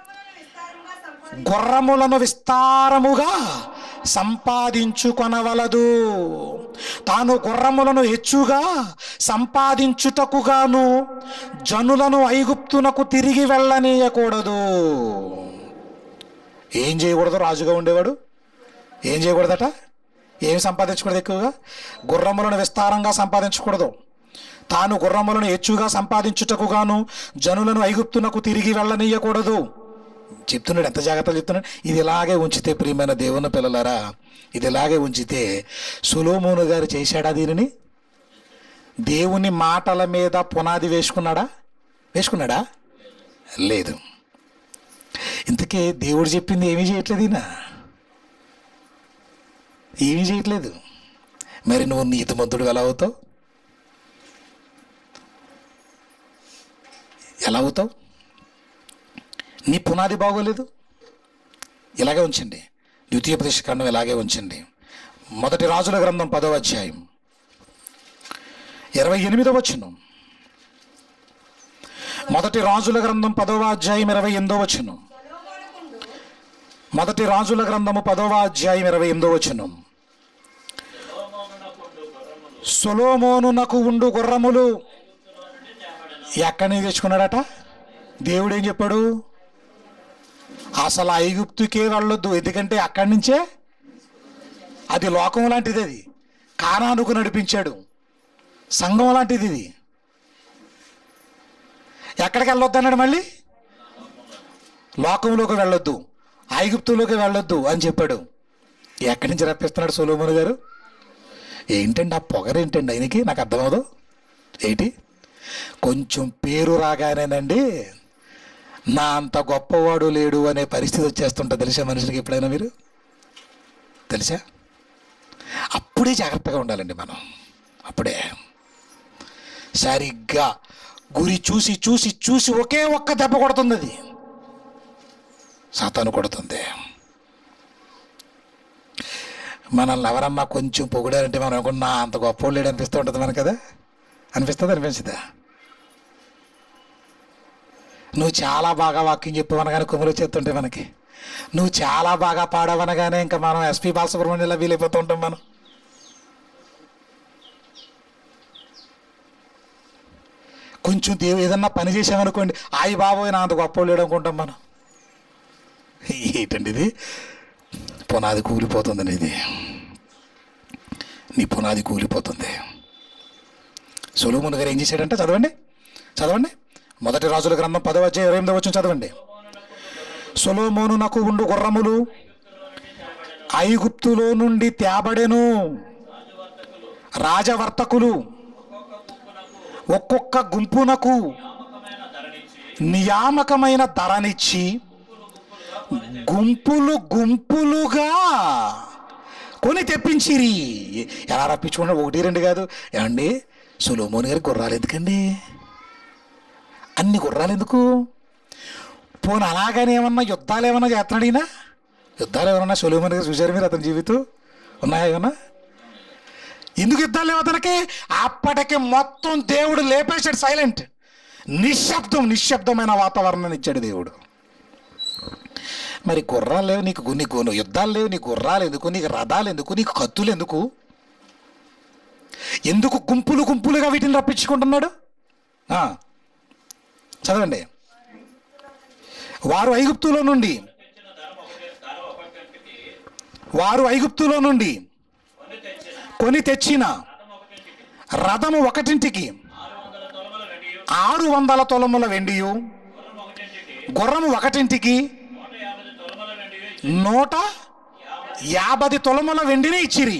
గుర్రములను విస్తారముగా సంపాదించు గుర్రములను విస్తారముగా సంపాదించుకొనవలదు తాను గుర్రములను హెచ్చుగా సంపాదించుటకుగాను జనులను ఐగుప్తునకు తిరిగి వెళ్ళనీయకూడదు ఏం చేయకూడదు రాజుగా ఉండేవాడు ఏం చేయకూడదట ఏం సంపాదించకూడదు ఎక్కువగా గుర్రములను విస్తారంగా సంపాదించకూడదు తాను గుర్రములను హెచ్చుగా సంపాదించుటకుగాను జనులను ఐగుప్తునకు తిరిగి వెళ్ళనీయకూడదు చెప్తున్నాడు ఎంత జాగ్రత్తలు చెప్తున్నాడు ఇది ఇలాగే ఉంచితే ప్రియమైన దేవుని పిల్లలారా ఇది ఇలాగే ఉంచితే సులోమోను గారు చేశాడా దీనిని దేవుని మాటల మీద పునాది వేసుకున్నాడా వేసుకున్నాడా లేదు ఇంతకీ దేవుడు చెప్పింది ఏమీ చేయట్లేదు ఈయన ఏమీ చేయట్లేదు మరి నువ్వు నీతిమంతుడు ఎలా అవుతావు ఎలా అవుతావు నీ పునాది బాగోలేదు ఇలాగే ఉంచండి ద్వితీయోపదేశ కాండం ఇలాగే ఉంచండి మొదటి రాజుల గ్రంథం పదవ అధ్యాయం ఇరవై ఎనిమిదవ వచనం మొదటి రాజుల గ్రంథం పదవ అధ్యాయం ఇరవై ఎనిమిదవ వచనం మొదటి రాజుల గ్రంథము పదవ అధ్యాయం ఇరవై ఎనిమిదవ వచనం సొలోమోనునకు ఉండు గుర్రములు ఎక్కడి నుంచి తెచ్చుకున్నాడట దేవుడు ఏం చెప్పాడు అసలు ఐగుప్తుకే వెళ్ళొద్దు ఎందుకంటే అక్కడి నుంచే అది లోకం లాంటిది అది కానానుకు నడిపించాడు సంఘం లాంటిది ఇది ఎక్కడికి వెళ్ళొద్దు అన్నాడు మళ్ళీ లోకంలోకి వెళ్ళొద్దు ఐగుప్తులోకి వెళ్ళొద్దు అని చెప్పాడు ఎక్కడి నుంచి రప్పిస్తున్నాడు సోలోమోన్ గారు ఏంటండి ఆ పొగరేంటండి ఆయనకి నాకు అర్థమవుదు ఏంటి కొంచెం పేరు రాగానేనండి నా అంత గొప్పవాడు లేడు అనే పరిస్థితి వచ్చేస్తుంటా తెలుసా మనుషులకి ఎప్పుడైనా మీరు తెలుసా అప్పుడే జాగ్రత్తగా ఉండాలండి మనం అప్పుడే సరిగ్గా గురి చూసి చూసి చూసి ఒకే ఒక్క దెబ్బ కొడుతుంది అది సాతాను కొడుతుంది మనల్ని ఎవరన్నా కొంచెం పొగిడారంటే మనం అనుకున్నా అంత గొప్ప లేడు అనిపిస్తూ ఉంటుంది మనకు కదా అనిపిస్తుంది అనిపించదా నువ్వు చాలా బాగా వాక్యం చెప్పవనగానే కుమ్మలు వచ్చేస్తుంటే మనకి నువ్వు చాలా బాగా పాడవనగానే ఇంకా మనం ఎస్పి బాలసుబ్రహ్మణ్యంలా వీలైపోతూ ఉంటాం మనం కొంచెం దేవు ఏదన్నా పని చేసామనుకోండి ఆయి బాబోయ్ నా అంత గొప్ప లేడు అనుకుంటాం మనం ఏంటండి ఇది పునాది కూలిపోతుందండి ఇది నీ పునాది కూలిపోతుంది సొలోమున్ గారు ఏం చేశాడంటే చదవండి చదవండి మొదటి రాజుల గ్రంథం పదవ అధ్యాయం ఇరవై ఎనిమిదో వచ్చిన చదవండి సొలోమోను నాకు ఉండు గుర్రములు ఐగుప్తులో నుండి తేబడెను రాజవర్తకులు ఒక్కొక్క గుంపునకు నియామకమైన ధరనిచ్చి గుంపులు గుంపులుగా కొని తెప్పించిరి ఎలా రప్పించుకుంటే ఒకటి రెండు కాదు ఏమండి సులోమోని గారి గుర్రాలు ఎందుకండి అన్ని గుర్రాలు ఎందుకు పోను అలాగని ఏమన్నా యుద్ధాలు ఏమన్నా చేస్తున్నాడు ఈయన యుద్ధాలు ఏమన్నా సులోమోని గారు చూశారు మీరు అతని జీవితం ఉన్నాయా ఏమన్నా ఎందుకు యుద్ధాలు లేవు అతనికి అప్పటికి మొత్తం దేవుడు లేపేశాడు సైలెంట్ నిశ్శబ్దం నిశ్శబ్దమైన వాతావరణాన్ని ఇచ్చాడు దేవుడు మరి గుర్రాలు లేవు నీకు గు- నీకు యుద్ధాలు లేవు నీకు గుర్రాలు ఎందుకు నీకు రథాలు ఎందుకు నీకు కత్తులు ఎందుకు ఎందుకు గుంపులు గుంపులుగా వీటిని రప్పించుకుంటున్నాడు ఆ, చదవండి వారు ఐగుప్తులో నుండి వారు ఐగుప్తులో నుండి కొని తెచ్చిన రథము ఒకటింటికి ఆరు వందల తొలముల వెండియు గుర్రము ఒకటింటికి నూట యాభై తొలముల వెండిని ఇచ్చిరి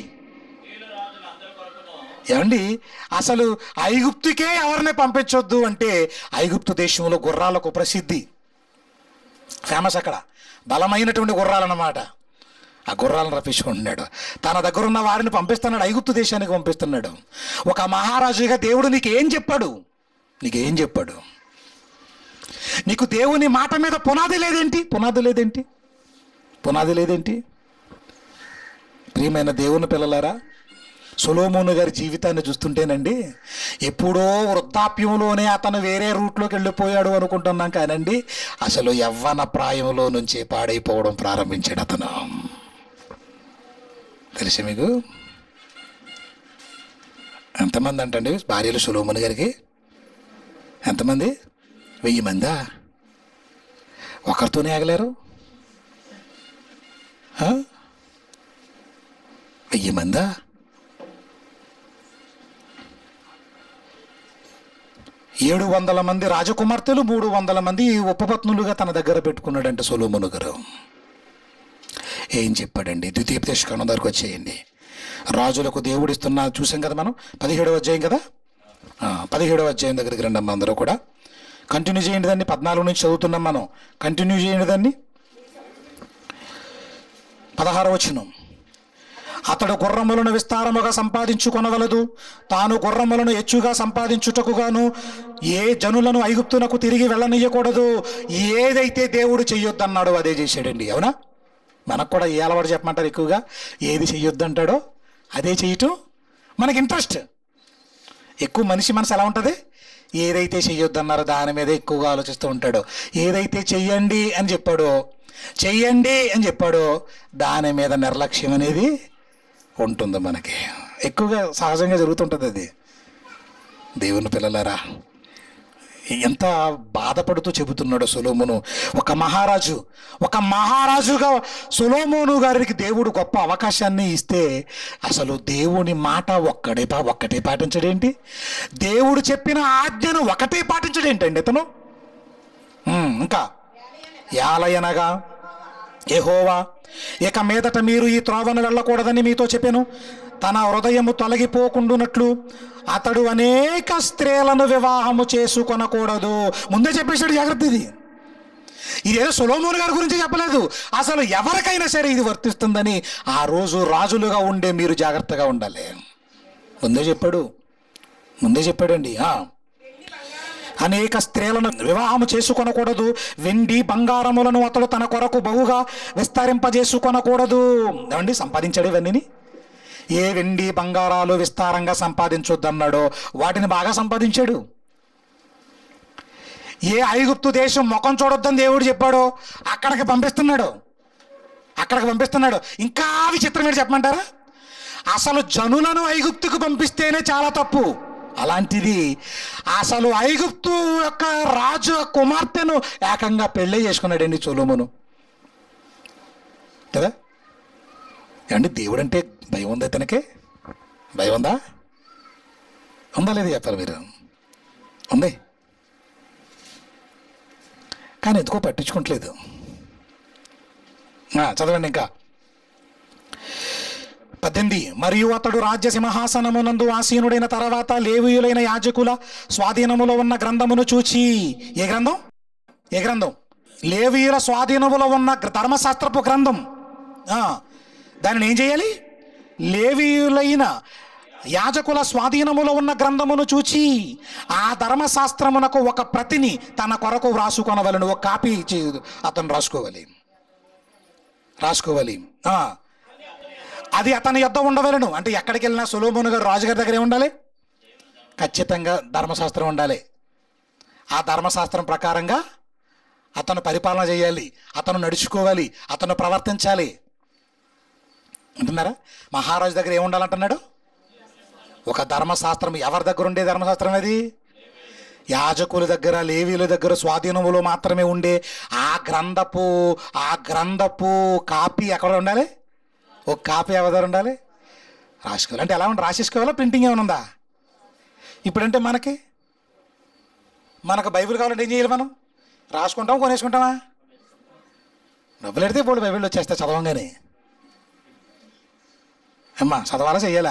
ఏమండి అసలు ఐగుప్తుకే ఎవరిని పంపించొద్దు అంటే ఐగుప్తు దేశంలో గుర్రాలకు ప్రసిద్ధి ఫేమస్ అక్కడ బలమైనటువంటి గుర్రాలన్నమాట ఆ గుర్రాలను రప్పించుకుంటున్నాడు తన దగ్గర ఉన్న వారిని పంపిస్తున్నాడు ఐగుప్తు దేశానికి పంపిస్తున్నాడు ఒక మహారాజుగా దేవుడు నీకు ఏం చెప్పాడు నీకేం చెప్పాడు నీకు దేవుని మాట మీద పునాది లేదేంటి పునాది లేదేంటి పునాది లేదేంటి ప్రియమైన దేవుని పిల్లలారా సొలోమోను గారి జీవితాన్ని చూస్తుంటేనండి ఎప్పుడో వృద్ధాప్యంలోనే అతను వేరే రూట్లోకి వెళ్ళిపోయాడు అనుకుంటున్నాం కానండి అసలు యవ్వన ప్రాయంలో నుంచి పాడైపోవడం ప్రారంభించాడు అతను తెలిసి మీకు ఎంతమంది అంటండి భార్యలు సులోమోని గారికి ఎంతమంది వెయ్యి మందా ఒకరితోనే ఆగలేరు ఆ? వెయ్యి మందా ఏడు వందల మంది రాజకుమార్తెలు మూడు వందల మంది ఉపపత్నులుగా తన దగ్గర పెట్టుకున్నాడంట సొలోమును గారు ఏం చెప్పాడండి ద్వితీయోపదేశకాండం దగ్గరకు వచ్చేయండి రాజులకు దేవుడిస్తున్న చూసాం కదా మనం పదిహేడవ అధ్యాయం కదా ఆ, పదిహేడవ అధ్యాయం దగ్గరికి రండి అమ్మ అందరూ కూడా కంటిన్యూ చేయండి దాన్ని పద్నాలుగు నుంచి చదువుతున్నాం మనం కంటిన్యూ చేయండి దాన్ని పదహార వచనం అతడు గుర్రములను విస్తారముగా సంపాదించుకొనవలదు తాను గుర్రములను హెచ్చుగా సంపాదించుటకు గాను ఏ జనులను ఐగుప్తునకు తిరిగి వెళ్ళనీయకూడదు ఏదైతే దేవుడు చెయ్యొద్దన్నాడో అదే చేశాడండి అవునా మనకు కూడా ఏ అలవాటు చెప్పమంటారు ఎక్కువగా ఏది చెయ్యొద్దంటాడో అదే చేయటం మనకి ఇంట్రెస్ట్ ఎక్కువ మనిషి మనసు ఎలా ఉంటుంది ఏదైతే చెయ్యొద్దన్నారో దాని మీద ఎక్కువగా ఆలోచిస్తూ ఉంటాడు ఏదైతే చెయ్యండి అని చెప్పాడో చెయ్యండి అని చెప్పాడో దాని మీద నిర్లక్ష్యం అనేది ఉంటుంది మనకి ఎక్కువగా సహజంగా జరుగుతుంటుంది అది దేవుని పిల్లలారా ఎంత బాధపడుతూ చెబుతున్నాడు సొలోమును ఒక మహారాజు ఒక మహారాజుగా సొలోమోను గారికి దేవుడు గొప్ప అవకాశాన్ని ఇస్తే అసలు దేవుని మాట ఒక్కడే పా ఒక్కటే పాటించడేంటి దేవుడు చెప్పిన ఆజ్ఞను ఒకటే పాటించడేంటండి ఇతను ఉమ్, ఇంకా యాలయనగా యెహోవా ఇక మీదట మీరు ఈ త్రోవను వెళ్ళకూడదని మీతో చెప్పాను తన హృదయము తొలగిపోకుండునట్లు అతడు అనేక స్త్రీలను వివాహము చేసుకొనకూడదు ముందే చెప్పేశాడు జాగ్రత్త ఇది ఇదేదో సొలోమోన్ గారి గురించి చెప్పలేదు అసలు ఎవరికైనా సరే ఇది వర్తిస్తుందని ఆ రోజు రాజులుగా ఉండే మీరు జాగ్రత్తగా ఉండాలి ముందే చెప్పాడు ముందే చెప్పాడండి ఆ. అనేక స్త్రీలను వివాహము చేసుకొనకూడదు వెండి బంగారములను అతడు తన కొరకు బహుగా విస్తరింపజేసుకొనకూడదు ఏమండి సంపాదించాడు ఇవన్నీ ఏ వెండి బంగారాలు విస్తారంగా సంపాదించొద్దన్నాడో వాటిని బాగా సంపాదించాడు ఏ ఐగుప్తు దేశం ముఖం చూడొద్దని దేవుడు చెప్పాడో అక్కడికి పంపిస్తున్నాడు అక్కడికి పంపిస్తున్నాడు ఇంకా విచిత్రమైన చెప్పమంటారా అసలు జనులను ఐగుప్తుకు పంపిస్తేనే చాలా తప్పు అలాంటిది అసలు ఐగుప్తు యొక్క రాజు కుమార్తెను ఏకంగా పెళ్ళే చేసుకున్నాడండి చోలోమును కదా ఏమండి దేవుడు అంటే భయం ఉందా ఇతనికి భయం ఉందా ఉందా లేదు చెప్పాలి మీరు ఉంది కానీ ఎందుకో పట్టించుకోవట్లేదు ఆ, చదవండి ఇంకా పద్దెనిమిది మరియు అతడు రాజ్య సింహాసనమునందు ఆసీనుడైన తర్వాత లేవీయులైన యాజకుల స్వాధీనములో ఉన్న గ్రంథమును చూచి ఏ గ్రంథం ఏ గ్రంథం లేవీయుల స్వాధీనములో ఉన్న గ్ర- ధర్మశాస్త్రపు గ్రంథం ఆ, దానిని ఏం చేయాలి లేవీయులైన యాజకుల స్వాధీనములో ఉన్న గ్రంథమును చూచి ఆ ధర్మశాస్త్రమునకు ఒక ప్రతిని తన కొరకు వ్రాసుకొనవలను ఒక కాపీ చే- అతను రాసుకోవాలి రాసుకోవాలి ఆ. అది అతని యొద్ద ఉండవలను అంటే ఎక్కడికి వెళ్ళినా సులోమోను గారు రాజుగారి దగ్గర ఉండాలి ఖచ్చితంగా ధర్మశాస్త్రం ఉండాలి ఆ ధర్మశాస్త్రం ప్రకారంగా అతను పరిపాలన చేయాలి అతను నడుచుకోవాలి అతను ప్రవర్తించాలి అంటున్నారా మహారాజు దగ్గర ఏముండాలంటున్నాడు ఒక ధర్మశాస్త్రం ఎవరి దగ్గర ఉండే ధర్మశాస్త్రం అది యాజకుల దగ్గర లేవీల దగ్గర స్వాధీనములో మాత్రమే ఉండే ఆ గ్రంథపు ఆ గ్రంథపు కాపీ ఎక్కడ ఉండాలి ఒక కాపీ ఎవరి దగ్గర ఉండాలి రాసుకోవాలి అంటే ఎలా ఉండి రాసేసుకోవాలా ప్రింటింగ్ ఏమైనా ఉందా ఇప్పుడంటే మనకి మనకు బైబిల్ కావాలంటే ఏం చేయాలి మనం రాసుకుంటాం కొనేసుకుంటామా డబ్బులు ఎడితే ఇప్పుడు బైబిల్ వచ్చేస్తా చదవంగానే అమ్మా చదవాలా చెయ్యాలా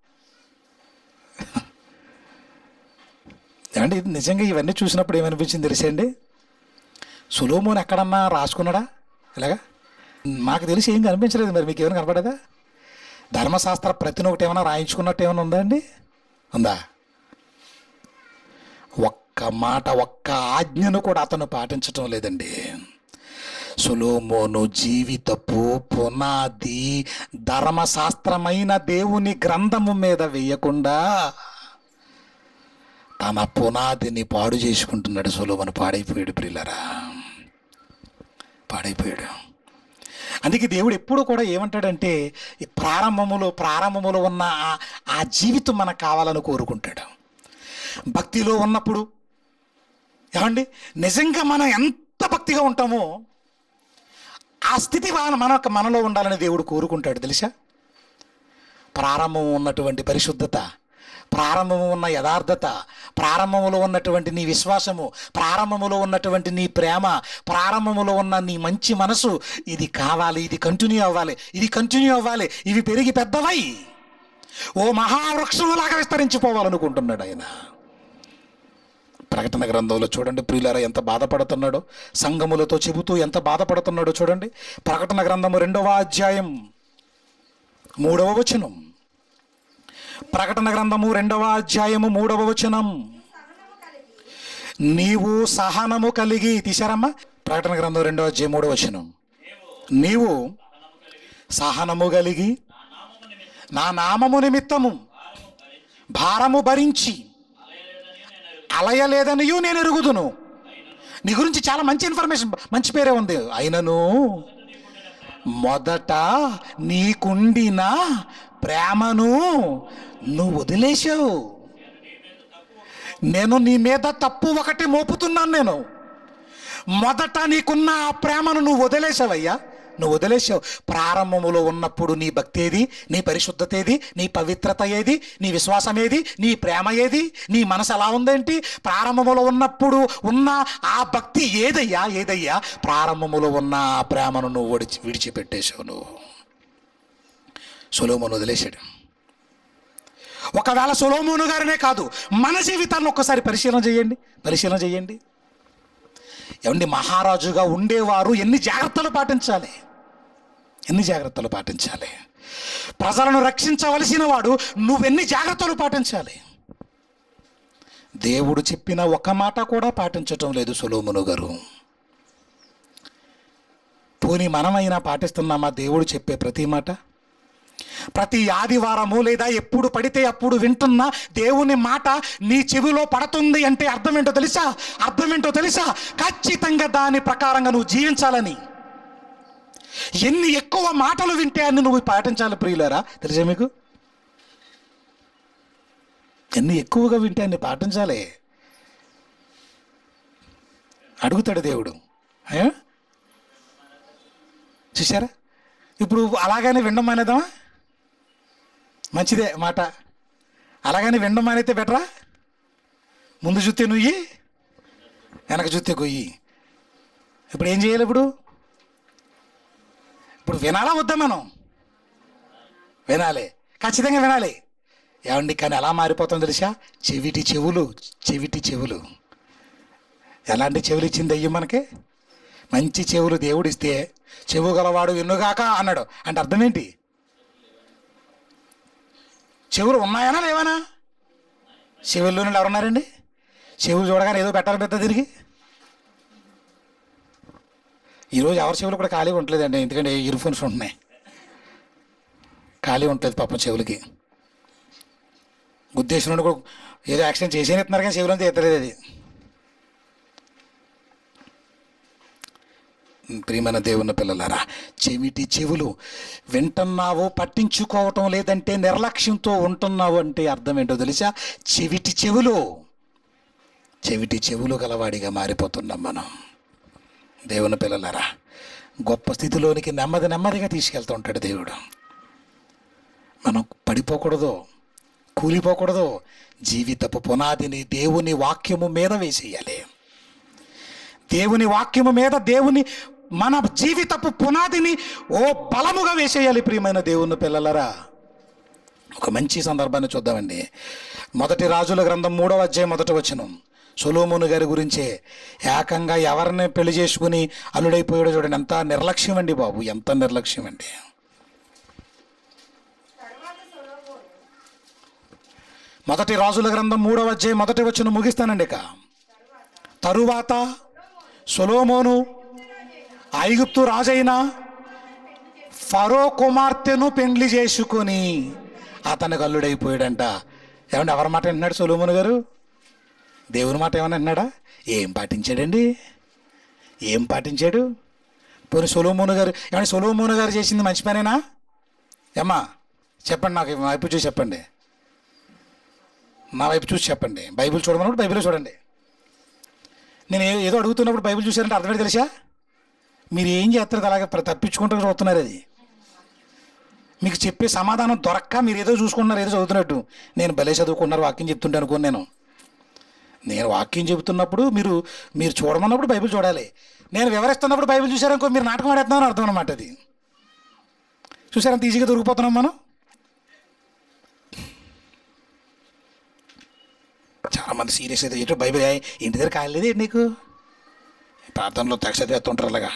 ఏమంటే ఇది నిజంగా ఇవన్నీ చూసినప్పుడు ఏమనిపించింది తెలిసండి సులోమోన్ ఎక్కడన్నా రాసుకున్నాడా ఇలాగా నాకు తెలిసి ఏం కనిపించలేదు మరి మీకు ఏమైనా కనపడదా ధర్మశాస్త్ర ప్రతిని ఒకటి ఏమైనా రాయించుకున్నట్టు ఏమైనా ఉందా అండి ఉందా ఒక్క మాట ఒక్క ఆజ్ఞను కూడా అతను పాటించటం లేదండి సులోమోను జీవితపు పునాది ధర్మశాస్త్రమైన దేవుని గ్రంథము మీద వేయకుండా తన పునాదిని పాడు చేసుకుంటున్నాడు సులోమను పాడైపోయాడు ప్రిల్లరా పాడైపోయాడు అందుకే దేవుడు ఎప్పుడు కూడా ఏమంటాడంటే ఈ ప్రారంభములో ప్రారంభములో ఉన్న ఆ- ఆ జీవితం మనకు కావాలని కోరుకుంటాడు భక్తిలో ఉన్నప్పుడు ఏమండి నిజంగా మనం ఎంత భక్తిగా ఉంటామో ఆ స్థితి మన మన మనలో ఉండాలని దేవుడు కోరుకుంటాడు తెలుసా ప్రారంభం ఉన్నటువంటి పరిశుద్ధత ప్రారంభము ఉన్న యథార్థత ప్రారంభములో ఉన్నటువంటి నీ విశ్వాసము ప్రారంభములో ఉన్నటువంటి నీ ప్రేమ ప్రారంభములో ఉన్న నీ మంచి మనసు ఇది కావాలి ఇది కంటిన్యూ అవ్వాలి ఇది కంటిన్యూ అవ్వాలి ఇవి పెరిగి పెద్దవై ఓ మహావృక్షములాగా విస్తరించిపోవాలనుకుంటున్నాడు ఆయన ప్రకటన గ్రంథంలో చూడండి ప్రియులారా ఎంత బాధపడుతున్నాడో సంఘములతో చెబుతూ ఎంత బాధపడుతున్నాడో చూడండి ప్రకటన గ్రంథము రెండవ అధ్యాయం మూడవ వచనం ప్రకటన గ్రంథము రెండవ అధ్యాయము మూడవ వచనం నీవు సహనము కలిగి తీశారమ్మా ప్రకటన గ్రంథం రెండవ అధ్యాయం మూడవ వచనం నీవు సహనము కలిగి నా నామము నిమిత్తము భారము భరించి అలయలేదనియు నేను ఎరుగుదును నీ గురించి చాలా మంచి ఇన్ఫర్మేషన్ మంచి పేరే ఉంది అయినను మొదట నీకుండిన ప్రేమను నువ్వు వదిలేసావు నేను నీ మీద తప్పు ఒకటి మోపుతున్నాను నేను మొదట నీకున్న ఆ ప్రేమను నువ్వు వదిలేసావయ్యా నువ్వు వదిలేసావు ప్రారంభములో ఉన్నప్పుడు నీ భక్తి ఏది నీ పరిశుద్ధత ఏది నీ పవిత్రత ఏది నీ విశ్వాసం ఏది నీ ప్రేమ ఏది నీ మనసు ఎలా ఉందేంటి ప్రారంభములో ఉన్నప్పుడు ఉన్న ఆ భక్తి ఏదయ్యా ఏదయ్యా ప్రారంభములో ఉన్న ఆ ప్రేమను నువ్వు విడిచి విడిచిపెట్టేశావు నువ్వు సులోమును వదిలేశాడు ఒకవేళ సులోమోను గారినే కాదు మన జీవితాన్ని ఒక్కసారి పరిశీలన చేయండి పరిశీలన చేయండి ఏమండి మహారాజుగా ఉండేవారు ఎన్ని జాగ్రత్తలు పాటించాలి ఎన్ని జాగ్రత్తలు పాటించాలి ప్రజలను రక్షించవలసిన వాడు నువ్వెన్ని జాగ్రత్తలు పాటించాలి దేవుడు చెప్పిన ఒక మాట కూడా పాటించటం లేదు సులోమును గారు పోనీ మనమైనా పాటిస్తున్నామా దేవుడు చెప్పే ప్రతి మాట ప్రతి ఆదివారము లేదా ఎప్పుడు పడితే అప్పుడు వింటున్న దేవుని మాట నీ చెవిలో పడుతుంది అంటే అర్థం ఏంటో తెలుసా అర్థం ఏంటో తెలుసా ఖచ్చితంగా దాని ప్రకారంగా నువ్వు జీవించాలని ఎన్ని ఎక్కువ మాటలు వింటే అన్ని నువ్వు పాటించాలి ప్రియులారా తెలుసా మీకు ఎన్ని ఎక్కువగా వింటే అన్ని పాటించాలి అడుగుతాడు దేవుడు ఏ? చూసారా ఇప్పుడు అలాగనే వినడం మానేద్దామా మంచిదే మాట అలాగని వినడం మానైతే బెటరా ముందు చూస్తే నువ్వు వెనక చూస్తే కొయ్యి ఇప్పుడు ఏం చేయాలి ఇప్పుడు ఇప్పుడు వినాలా వద్దా మనం వినాలి ఖచ్చితంగా వినాలి ఏమండి కానీ ఎలా మారిపోతాం తెలుసా చెవిటి చెవులు చెవిటి చెవులు ఎలాంటి చెవులు ఇచ్చింది అయ్యి మనకి మంచి చెవులు దేవుడిస్తే చెవు గలవాడు విన్నుగాక అన్నాడు అంటే అర్థం ఏంటి చెవులు ఉన్నాయనా లేవనా చెవుల్లో నుండి ఎవరున్నారండి చెవులు చూడగానే ఏదో పెట్టాలి పెద్ద తిరిగి ఈరోజు ఎవరి చెవులు కూడా ఖాళీ ఉండలేదండి ఎందుకంటే ఇయర్ ఫోన్స్ ఉంటున్నాయి ఖాళీ ఉంటుంది పాపం చెవులకి ఉద్దేశం నుండి కూడా ఏదో యాక్సిడెంట్ చేసేస్తున్నారు కానీ చెవులంతా ఎత్తలేదు అది ప్రియమైన దేవుని పిల్లలారా చెవిటి చెవులు వింటున్నావు పట్టించుకోవటం లేదంటే నిర్లక్ష్యంతో ఉంటున్నావు అంటే అర్థం ఏంటో తెలుసా చెవిటి చెవులు చెవిటి చెవులు గలవాడిగా మారిపోతున్నాం మనం దేవుని పిల్లలారా గొప్ప స్థితిలోనికి నెమ్మది నెమ్మదిగా తీసుకెళ్తూ ఉంటాడు దేవుడు మనం పడి కూలిపోకూడదు కూలిపోకూడదు జీవితపు పునాదిని దేవుని వాక్యము మీద వేసేయాలి దేవుని వాక్యము మీద దేవుని మన జీవితపు పునాదిని ఓ బలముగా వేసేయాలి ప్రియమైన దేవుని పిల్లలరా ఒక మంచి సందర్భాన్ని చూద్దామండి మొదటి రాజుల గ్రంథం మూడవ అధ్యాయం మొదటి వచనం సొలోమును గారి గురించే ఏకంగా ఎవరిని పెళ్లి చేసుకుని అల్లుడైపోయాడో చూడండి ఎంత నిర్లక్ష్యం అండి బాబు ఎంత నిర్లక్ష్యం అండి మొదటి రాజుల గ్రంథం మూడవ అధ్యాయం మొదటి వచ్చిన ముగిస్తానండి ఇక తరువాత సొలోమోను ఐగుప్తు రాజైన ఫరో కుమార్తెను పెండ్లి చేసుకొని అతనికి అల్లుడైపోయాడంట ఏమంటే ఎవరి మాట వింటున్నాడు సొలోమును గారు దేవుని మాట ఏమన్నా విన్నాడా ఏం పాటించాడండి ఏం పాటించాడు పోనీ సొలోమోను గారు ఏమంటే సొలోమోను గారు చేసింది మంచి పనేనా ఏమ్మా చెప్పండి నాకు మా వైపు చూసి చెప్పండి నా వైపు చూసి చెప్పండి బైబిల్ చూడమన్నప్పుడు బైబిల్ చూడండి నేను ఏ- ఏదో అడుగుతున్నప్పుడు బైబిల్ చూసారంటే అర్థమైతే తెలుసా మీరు ఏం చేస్తారు అలాగే ప్ర- తప్పించుకుంటూ చూస్తున్నారు అది మీకు చెప్పే సమాధానం దొరక్క మీరు ఏదో చూసుకుంటున్నారు ఏదో చదువుతున్నట్టు నేను భలే చదువుకున్నారు వాక్యం చెప్తుంటే అనుకోను నేను నేను వాక్యం చెబుతున్నప్పుడు మీరు మీరు చూడమన్నప్పుడు బైబిల్ చూడాలి నేను వివరిస్తున్నప్పుడు బైబిల్ చూసారనుకో మీరు నాటకం ఆడేస్తున్నారని అర్థం అనమాట అది చూసారంత ఈజీగా దొరికిపోతున్నాం మనం చాలా మంది సీరియస్ అయితే ఏంటో బైబిల్ ఏ- ఇంటి దగ్గర కాలేదు ఏంటి నీకు ప్రార్థనలో తెగ చదివేస్తుంటారు అలాగా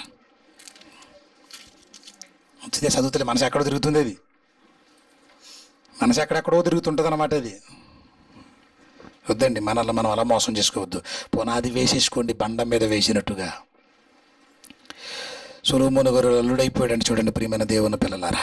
మంచిదే చదువుతుంది మనసు ఎక్కడో తిరుగుతుంది అది మనసు ఎక్కడెక్కడో తిరుగుతుంటుంది అనమాట అది వద్దండి మనల్ని మనం అలా మోసం చేసుకోవద్దు పునాది వేసేసుకోండి బండ మీద వేసినట్టుగా సొలోమోను గారు అల్లుడైపోయాడండి చూడండి ప్రియమైన దేవుని పిల్లలారా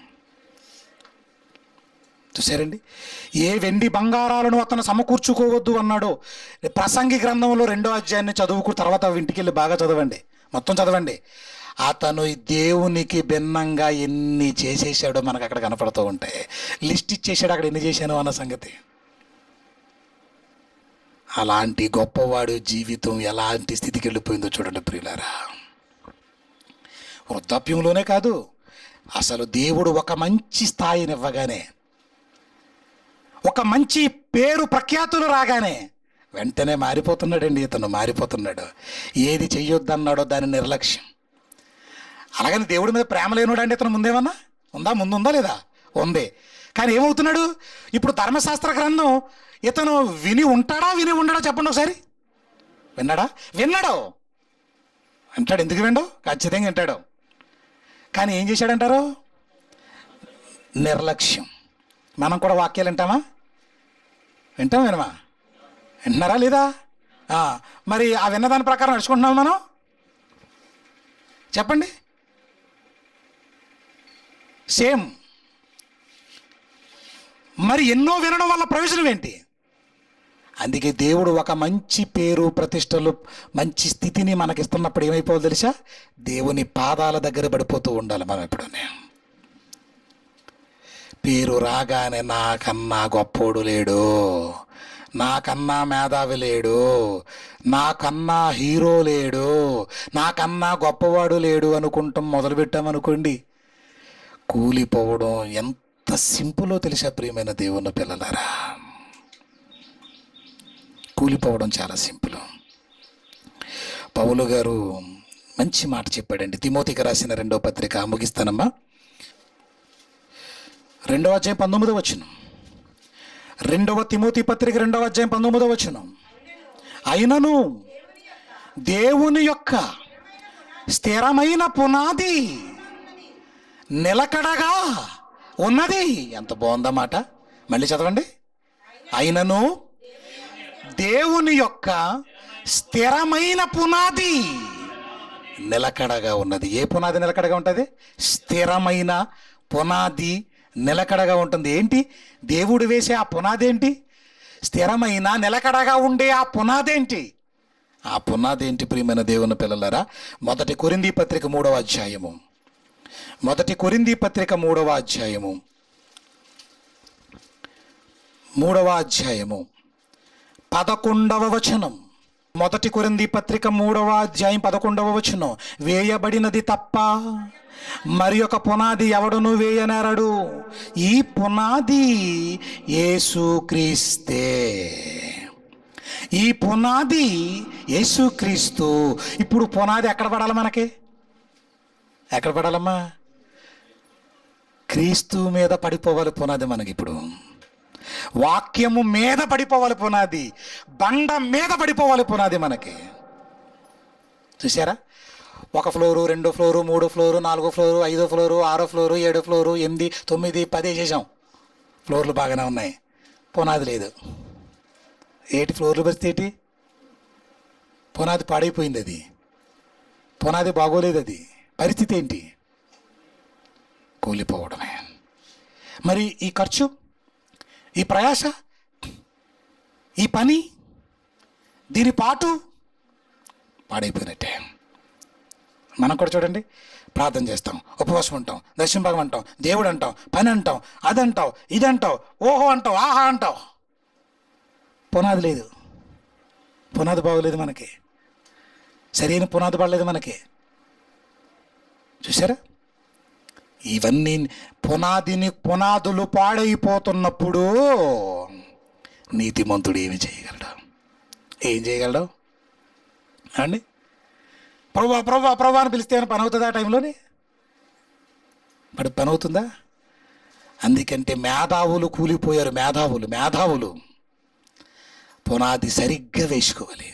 చూసారండి ఏ వెండి బంగారాలను అతను సమకూర్చుకోవద్దు అన్నాడు ప్రసంగి గ్రంథంలో రెండో అధ్యాయాన్ని చదువుకు తర్వాత ఇంటికి వెళ్ళి బాగా చదవండి మొత్తం చదవండి అతను ఈ దేవునికి భిన్నంగా ఎన్ని చేసేసాడో మనకు అక్కడ కనపడుతూ ఉంటాయి లిస్ట్ ఇచ్చేసాడు అక్కడ ఎన్ని చేశాను అన్న సంగతి అలాంటి గొప్పవాడు జీవితం ఎలాంటి స్థితికి వెళ్ళిపోయిందో చూడండి ప్రియులారా వృద్ధాప్యంలోనే కాదు అసలు దేవుడు ఒక మంచి స్థాయిని ఇవ్వగానే ఒక మంచి పేరు ప్రఖ్యాతులు రాగానే వెంటనే మారిపోతున్నాడండి ఇతను మారిపోతున్నాడు ఏది చెయ్యొద్దన్నాడో దాని నిర్లక్ష్యం అలాగని దేవుడి మీద ప్రేమ లేనుడు అంటే ఇతను ముందేమన్నా ఉందా ముందు ఉందా లేదా ఉంది కానీ ఏమవుతున్నాడు ఇప్పుడు ధర్మశాస్త్ర గ్రంథం ఇతను విని ఉంటాడా విని ఉండడా చెప్పండి ఒకసారి విన్నాడా విన్నాడు అంటాడు ఎందుకు విండవు ఖచ్చితంగా వింటాడు కానీ ఏం చేశాడంటారు నిర్లక్ష్యం మనం కూడా వాక్యాలు వింటామా వింటాం వినమా వింటున్నారా లేదా ఆ, మరి ఆ విన్నదాని ప్రకారం నడుచుకుంటున్నాం మనం చెప్పండి సేమ్ మరి ఎన్నో వినడం వల్ల ప్రయోజనం ఏంటి అందుకే దేవుడు ఒక మంచి పేరు ప్రతిష్టలు మంచి స్థితిని మనకిస్తున్నప్పుడు ఏమైపోవాలి తెలుసా దేవుని పాదాల దగ్గర పడిపోతూ ఉండాలి మనం ఎప్పుడనే పేరు రాగానే నాకన్నా గొప్పోడు లేడు నాకన్నా మేధావి లేడు నాకన్నా హీరో లేడు నాకన్నా గొప్పవాడు లేడు అనుకుంటాం మొదలుపెట్టామనుకోండి కూలిపోవడం ఎంత సింపులో తెలుసా ప్రియమైన దేవుని పిల్లలారా కూలిపోవడం చాలా సింపుల్ పౌలు గారు మంచి మాట చెప్పాడండి తిమోతికి రాసిన రెండవ పత్రిక ముగిస్తానమ్మా రెండవ అధ్యాయం పంతొమ్మిదో వచ్చిన రెండవ తిమోతి పత్రిక రెండవ అధ్యాయం పంతొమ్మిదవ వచనం అయినను దేవుని యొక్క స్థిరమైన పునాది నిలకడగా ఉన్నది ఎంత బాగుందా మాట మళ్ళీ చదవండి అయినను దేవుని యొక్క స్థిరమైన పునాది నిలకడగా ఉన్నది ఏ పునాది నిలకడగా ఉంటుంది స్థిరమైన పునాది నిలకడగా ఉంటుంది ఏంటి దేవుడు వేసే ఆ పునాది ఏంటి స్థిరమైన నిలకడగా ఉండే ఆ పునాది ఏంటి ఆ పునాది ఏంటి ప్రియమైన దేవుని పిల్లలారా మొదటి కొరింది పత్రిక మూడవ అధ్యాయము మొదటి కొరింది పత్రిక మూడవ అధ్యాయము మూడవ అధ్యాయము పదకొండవ వచనం మొదటి కొరింది పత్రిక మూడవ అధ్యాయం పదకొండవ వచనం వేయబడినది తప్ప మరి ఒక పునాది ఎవడును వేయనేరడు ఈ పునాది యేసుక్రీస్తే ఈ పునాది యేసుక్రీస్తు ఇప్పుడు పునాది ఎక్కడ పడాలి మనకి ఎక్కడ పడాలమ్మా క్రీస్తు మీద పడిపోవాలి పునాది మనకి ఇప్పుడు వాక్యము మీద పడిపోవాలి పునాది బండ మీద పడిపోవాలి పునాది మనకి చూసారా ఒక ఫ్లోరు రెండు ఫ్లోరు మూడు ఫ్లోరు నాలుగో ఫ్లోరు ఐదో ఫ్లోరు ఆరో ఫ్లోరు ఏడో ఫ్లోరు ఎనిమిది తొమ్మిది పది చేసాం ఫ్లోర్లు బాగానే ఉన్నాయి పునాది లేదు ఏటి ఫ్లోర్లు పరిస్థితి ఏంటి పునాది పాడైపోయింది అది పునాది బాగోలేదు అది పరిస్థితి ఏంటి కూలిపోవడమే మరి ఈ ఖర్చు ఈ ప్రయాస ఈ పని దీని పాటు పాడైపోయినట్టే మనం కూడా చూడండి ప్రార్థన చేస్తాం ఉపవాసం ఉంటాం దర్శనభాగం అంటాం దేవుడు అంటాం పని అంటాం అదంటావు ఇదంటావు ఓహో అంటావు ఆహా అంటావు పునాది లేదు పునాది బాగోలేదు మనకి సరైన పునాది పడలేదు మనకి చూసారా ఇవన్నీ పునాదిని పునాదులు పాడైపోతున్నప్పుడు నీతిమంతుడు ఏమి చేయగలడు ఏం చేయగలడు అండి ప్రభా ప్రభా ప్రభా అని పిలిస్తే ఏమైనా పని అవుతుందా ఆ టైంలోనే మరి పని అవుతుందా అందుకంటే మేధావులు కూలిపోయారు మేధావులు మేధావులు పునాది సరిగ్గా వేసుకోవాలి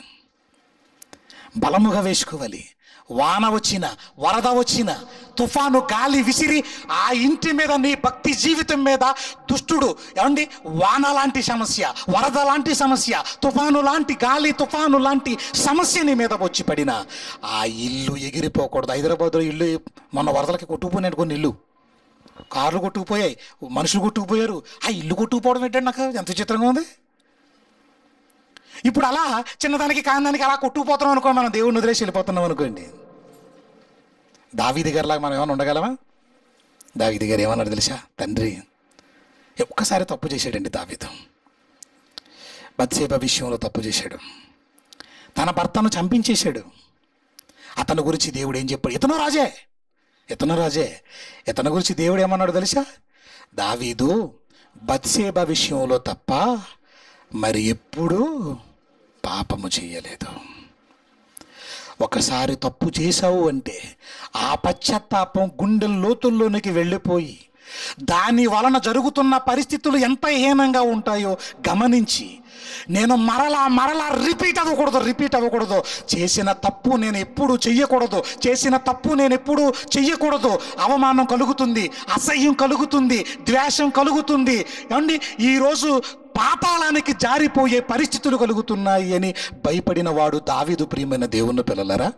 బలముగా వేసుకోవాలి వాన వచ్చిన వరద వచ్చిన తుఫాను గాలి విసిరి ఆ ఇంటి మీద నీ భక్తి జీవితం మీద దుష్టుడు ఏమండి వాన లాంటి సమస్య వరద లాంటి సమస్య తుఫాను లాంటి గాలి తుఫాను లాంటి సమస్య నీ మీద వచ్చి పడిన ఆ ఇల్లు ఎగిరిపోకూడదు హైదరాబాద్లో ఇల్లు మొన్న వరదలకి కొట్టుకుపోయినట్టు కొన్ని ఇల్లు కార్లు కొట్టుకుపోయాయి మనుషులు కొట్టుకుపోయారు ఆ ఇల్లు కొట్టుకుపోవడం ఏంటంటే నాకు ఎంత చిత్రంగా ఉంది ఇప్పుడు అలా చిన్నదానికి కాందానికి అలా కొట్టుకుపోతున్నాం అనుకో మనం దేవుడిని వదిలేసి వెళ్ళిపోతున్నాం అనుకోండి దావీది గారిలాగా మనం ఏమైనా ఉండగలమా దావీది గారు ఏమన్నారు తెలుసా తండ్రి ఒక్కసారి తప్పు చేశాడండి దావీదు బత్సేబ విషయంలో తప్పు చేశాడు తన భర్తను చంపించేశాడు అతని గురించి దేవుడు ఏం చెప్పాడు ఇతను రాజే ఇతను రాజే ఇతని గురించి దేవుడు ఏమన్నాడు తెలుసా దావీదు బత్సేబ విషయంలో తప్ప మరి ఎప్పుడూ పాపము చేయలేదు ఒకసారి తప్పు చేశావు అంటే ఆ పశ్చాత్తాపం గుండెల లోతుల్లోనికి వెళ్ళిపోయి దాని వలన జరుగుతున్న పరిస్థితులు ఎంత హీనంగా ఉంటాయో గమనించి నేను మరలా మరలా రిపీట్ అవ్వకూడదు రిపీట్ అవ్వకూడదు చేసిన తప్పు నేను ఎప్పుడు చెయ్యకూడదు చేసిన తప్పు నేను ఎప్పుడు చెయ్యకూడదు అవమానం కలుగుతుంది అసహ్యం కలుగుతుంది ద్వేషం కలుగుతుంది ఏమండి ఈరోజు పాతాళానికి జారిపోయే పరిస్థితులు కలుగుతున్నాయి అని భయపడిన వాడు దావీదు ప్రియమైన దేవుని పిల్లలరా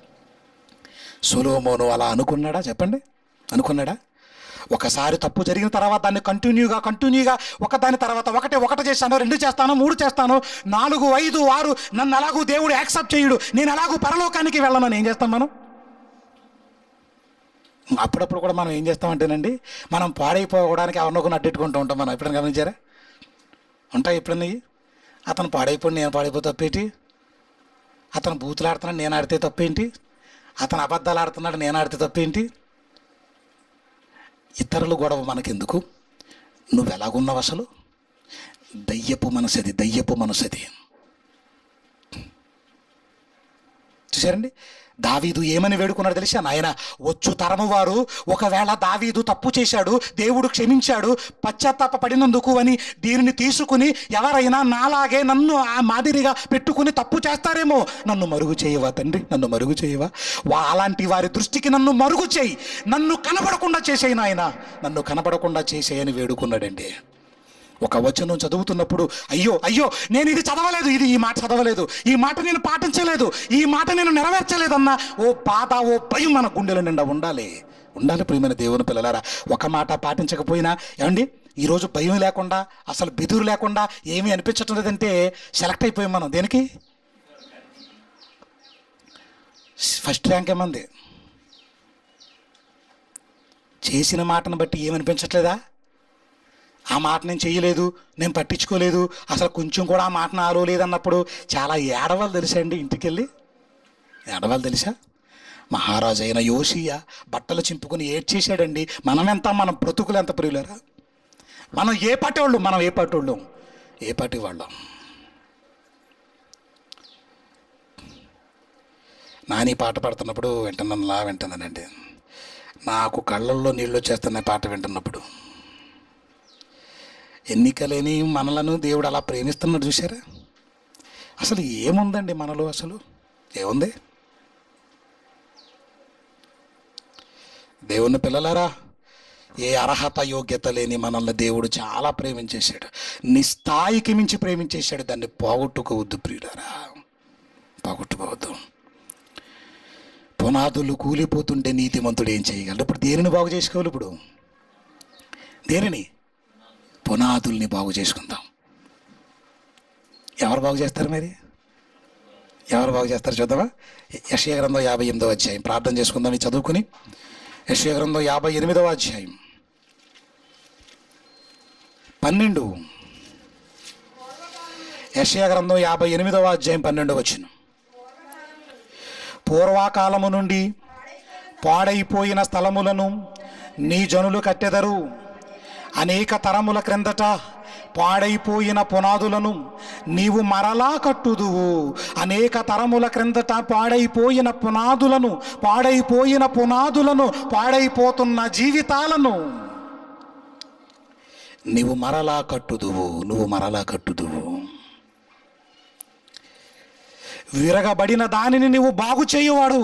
సొలోమోను అలా అనుకున్నాడా చెప్పండి అనుకున్నాడా ఒకసారి తప్పు జరిగిన తర్వాత దాన్ని కంటిన్యూగా కంటిన్యూగా ఒకదాని తర్వాత ఒకటే ఒకటి చేస్తాను రెండు చేస్తాను మూడు చేస్తాను నాలుగు ఐదు ఆరు నన్ను ఎలాగూ దేవుడు యాక్సెప్ట్ చేయడు నేను ఎలాగూ పరలోకానికి వెళ్ళనని ఏం చేస్తాం మనం అప్పుడప్పుడు కూడా మనం ఏం చేస్తామంటేనండి మనం పాడైపోవడానికి ఎవరినొకరిని అడ్డెట్టుకుంటూ ఉంటాం మనం ఎప్పుడైనా గమనించారా ఉంటాయి ఎప్పుడన్నా ఇవి? అతను పాడైపోయి నేను పాడైపోతే తప్పేంటి అతను బూతులు ఆడుతున్నాడు నేను ఆడితే తప్పేంటి అతను అబద్ధాలు ఆడుతున్నాడు నేను ఆడితే తప్పేంటి ఇతరుల గొడవ మనకెందుకు నువ్వు ఎలాగున్నావు అసలు దయ్యపు మనసది దయ్యపు మనసది చూసారండి దావీదు ఏమని వేడుకున్నాడు తెలుసా నాయన వచ్చు తరము వారు ఒకవేళ దావీదు తప్పు చేశాడు దేవుడు క్షమించాడు పశ్చాత్తాప పడినందుకు అని దీనిని తీసుకుని ఎవరైనా నాలాగే నన్ను ఆ మాదిరిగా పెట్టుకుని తప్పు చేస్తారేమో నన్ను మరుగు చేయవా తండ్రి నన్ను మరుగు చేయవా వా అలాంటి వారి దృష్టికి నన్ను మరుగు చేయి నన్ను కనబడకుండా చేసేయి నాయన నన్ను కనబడకుండా చేసేయని వేడుకున్నాడండి ఒక వచనం చదువుతున్నప్పుడు అయ్యో అయ్యో నేను ఇది చదవలేదు ఇది ఈ మాట చదవలేదు ఈ మాట నేను పాటించలేదు ఈ మాట నేను నెరవేర్చలేదన్నా ఓ బాధ ఓ భయం మన గుండెల నిండా ఉండాలి ఉండాలి ప్రియమైన దేవుని పిల్లలారా ఒక మాట పాటించకపోయినా ఏమండి ఈరోజు భయం లేకుండా అసలు బెదురు లేకుండా ఏమీ అనిపించటం లేదంటే సెలెక్ట్ అయిపోయాం మనం దేనికి ఫస్ట్ ర్యాంక్ ఏమంది చేసిన మాటను బట్టి ఏమనిపించట్లేదా ఆ మాట నేను చెయ్యలేదు నేను పట్టించుకోలేదు అసలు కొంచెం కూడా ఆ మాట నాలో లేదన్నప్పుడు చాలా ఏడవాలి తెలుసా అండి ఇంటికి వెళ్ళి ఏడవాలి తెలుసా మహారాజు అయిన యోషియా బట్టలు చింపుకుని ఏడ్చేసాడండి మనమెంత మన బ్రతుకులు ఎంత ప్రియులరా మనం ఏ పార్టీ వాళ్ళు మనం ఏ పార్టీ వాళ్ళం ఏ పార్టీ వాళ్ళం నాని పాట పాడుతున్నప్పుడు వింటున్నానులా వింటున్నానండి నాకు కళ్ళల్లో నీళ్ళు వచ్చేస్తున్నాయి పాట వింటున్నప్పుడు ఎన్నికలేని మనలను దేవుడు అలా ప్రేమిస్తున్నాడు చూసారా అసలు ఏముందండి మనలో అసలు ఏముంది దేవుని పిల్లలారా ఏ అర్హత యోగ్యత లేని మనల్ని దేవుడు చాలా ప్రేమించేశాడు నీ స్థాయికి మించి ప్రేమించేశాడు దాన్ని పోగొట్టుకోవద్దు ప్రియులారా పోగొట్టుకోవద్దు పునాదులు కూలిపోతుంటే నీతిమంతుడు ఏం చేయగలడు ఇప్పుడు దేనిని బాగు చేసుకోవాలి ఇప్పుడు దేనిని పునాదుల్ని బాగు చేసుకుందాం ఎవరు బాగు చేస్తారు మరి ఎవరు బాగు చేస్తారు చూద్దామా యశయ గ్రంథం యాభై ఎనిమిదవ అధ్యాయం ప్రార్థన చేసుకుందాం ఇది చదువుకుని యశయ గ్రంథం యాభై ఎనిమిదవ అధ్యాయం పన్నెండు యశయ గ్రంథం యాభై ఎనిమిదవ అధ్యాయం పన్నెండు వచ్చిన పూర్వకాలము నుండి పాడైపోయిన స్థలములను నీ జనులు కట్టెదరు అనేక తరముల క్రిందట పాడైపోయిన పునాదులను నీవు మరలా కట్టుదువు అనేక తరముల క్రిందట పాడైపోయిన పునాదులను పాడైపోయిన పునాదులను పాడైపోతున్న జీవితాలను నీవు మరలా కట్టుదువు నువ్వు మరలా కట్టుదువు విరగబడిన దానిని నీవు బాగు చేయువాడు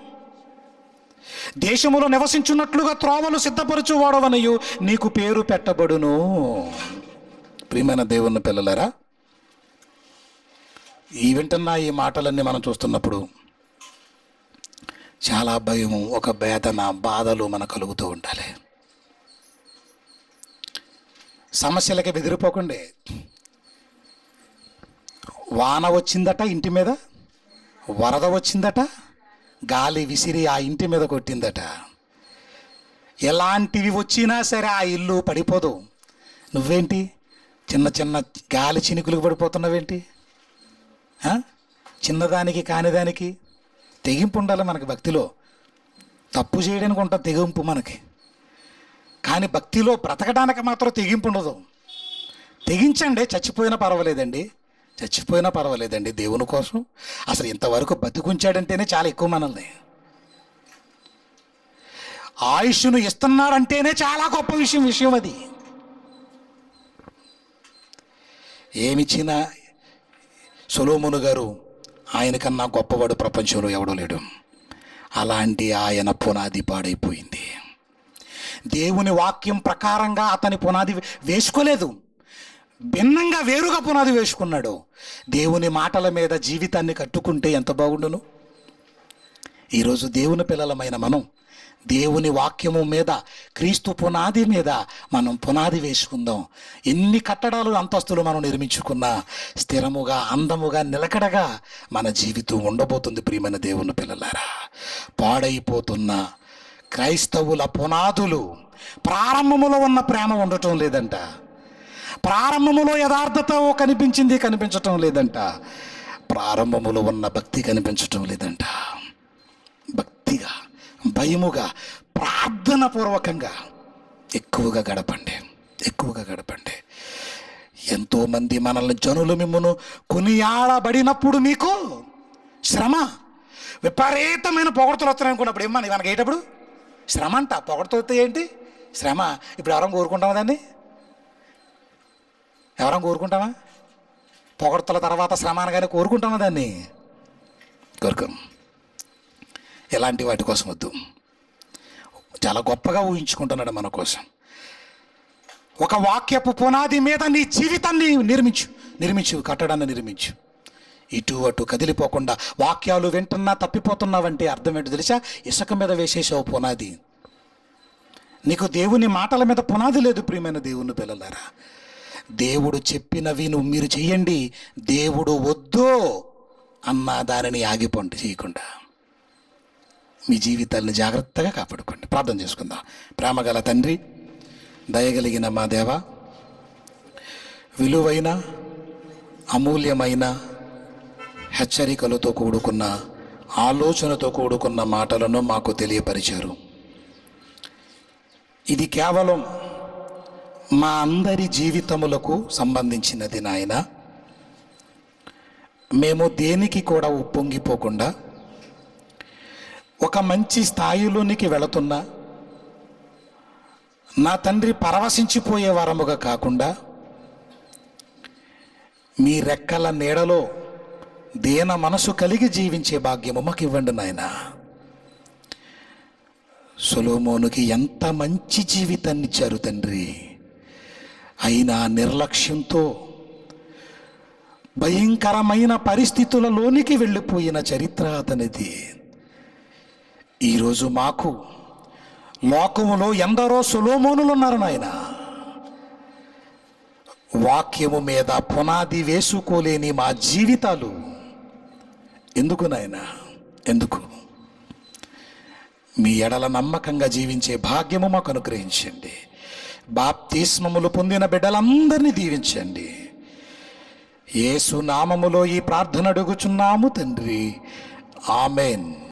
దేశములో నివసించున్నట్లుగా త్రోవలు సిద్ధపరచువాడవనయు నీకు పేరు పెట్టబడును ప్రియమైన దేవుని పిల్లలరా ఈ వింటున్న ఈ మాటలన్నీ మనం చూస్తున్నప్పుడు చాలా భయము ఒక వేదన బాధలు మనకు కలుగుతూ ఉండాలి సమస్యలకి బెదిరిపోకండి వాన వచ్చిందట ఇంటి మీద వరద వచ్చిందట గాలి విసిరి ఆ ఇంటి మీద కొట్టిందట ఎలాంటివి వచ్చినా సరే ఆ ఇల్లు పడిపోదు నువ్వేంటి చిన్న చిన్న గాలి చినుకులకు పడిపోతున్నావేంటి ఆ? చిన్నదానికి కానిదానికి తెగింపు ఉండాలి మనకి భక్తిలో తప్పు చేయడానికి ఉంటుంది తెగింపు మనకి కానీ భక్తిలో బ్రతకడానికి మాత్రం తెగింపు ఉండదు తెగించండి చచ్చిపోయినా పర్వాలేదండి చచ్చిపోయినా పర్వాలేదండి దేవుని కోసం అసలు ఇంతవరకు బతికుంచాడంటేనే చాలా ఎక్కువ మనల్ని ఆయుష్ను ఇస్తున్నాడంటేనే చాలా గొప్ప విషయం విషయం అది ఏమిచ్చినా సొలోమును గారు ఆయన కన్నా గొప్పవాడు ప్రపంచంలో ఎవడూ లేడు అలాంటి ఆయన పునాది పాడైపోయింది దేవుని వాక్యం ప్రకారంగా అతని పునాది వేసుకోలేదు భిన్నంగా వేరుగా పునాది వేసుకున్నాడు దేవుని మాటల మీద జీవితాన్ని కట్టుకుంటే ఎంత బాగుండును ఈరోజు దేవుని పిల్లలమైన మనం దేవుని వాక్యము మీద క్రీస్తు పునాది మీద మనం పునాది వేసుకుందాం ఎన్ని కట్టడాలు అంతస్తులు మనం నిర్మించుకున్నా స్థిరముగా అందముగా నిలకడగా మన జీవితం ఉండబోతుంది ప్రియమైన దేవుని పిల్లలారా పాడైపోతున్న క్రైస్తవుల పునాదులు ప్రారంభములో ఉన్న ప్రేమ ఉండటం లేదంట ప్రారంభములో యథార్థత కనిపించింది కనిపించటం లేదంట ప్రారంభములో ఉన్న భక్తి కనిపించటం లేదంట భక్తిగా భయముగా ప్రార్థన పూర్వకంగా ఎక్కువగా గడపండి ఎక్కువగా గడపండి ఎంతోమంది మనల్ని జనులు మిమ్మను కొనియాడబడినప్పుడు మీకు శ్రమ విపరీతమైన పొగడతలు వస్తున్నాయి అనుకున్నప్పుడు ఏమన్నా మనకి ఏంటప్పుడు శ్రమ అంట పొగడతలు వస్తే ఏంటి శ్రమ ఇప్పుడు ఎవరం కోరుకుంటామా దాన్ని ఎవరం కోరుకుంటామా పొగడతల తర్వాత శ్రమ అనగానే కోరుకుంటామా దాన్ని కోరుకోం ఎలాంటి వాటి కోసం వద్దు చాలా గొప్పగా ఊహించుకుంటున్నాడు మన కోసం ఒక వాక్యపు పునాది మీద నీ జీవితాన్ని నిర్మించు నిర్మించు కట్టడాన్ని నిర్మించు ఇటు అటు కదిలిపోకుండా వాక్యాలు వింటున్నా తప్పిపోతున్నావంటే అర్థం ఏంటో తెలుసా ఇసుక మీద వేసేసావు పునాది నీకు దేవుని మాటల మీద పునాది లేదు ప్రియమైన దేవుని పిల్లలారా దేవుడు చెప్పినవి నువ్వు మీరు చెయ్యండి దేవుడు వద్దు అన్న దానిని ఆగిపోండి చేయకుండా మీ జీవితాలను జాగ్రత్తగా కాపాడుకోండి ప్రార్థన చేసుకుందాం ప్రేమగల తండ్రి దయగలిగిన మా దేవ విలువైన అమూల్యమైన హెచ్చరికలతో కూడుకున్న ఆలోచనతో కూడుకున్న మాటలను మాకు తెలియపరిచారు ఇది కేవలం మా అందరి జీవితములకు సంబంధించినది నాయన మేము దేనికి కూడా ఉప్పొంగిపోకుండా ఒక మంచి స్థాయిలోనికి వెళుతున్నా నా తండ్రి పరవశించిపోయే వారముగా కాకుండా మీ రెక్కల నీడలో దీన మనసు కలిగి జీవించే భాగ్యము మాకు ఇవ్వండి నాయన సొలోమోనుకి ఎంత మంచి జీవితాన్ని ఇచ్చారు తండ్రి అయినా నిర్లక్ష్యంతో భయంకరమైన పరిస్థితులలోనికి వెళ్ళిపోయిన చరిత్ర అతనిది ఈరోజు మాకు లోకములో ఎందరో సులోమోనులు ఉన్నారు నాయన వాక్యము మీద పునాది వేసుకోలేని మా జీవితాలు ఎందుకు నాయన ఎందుకు మీ ఎడల నమ్మకంగా జీవించే భాగ్యము మాకు అనుగ్రహించండి బాప్తిస్మములు పొందిన బిడ్డలందరినీ దీవించండి యేసు నామములో ఈ ప్రార్థన అడుగుచున్నాము తండ్రి ఆమెన్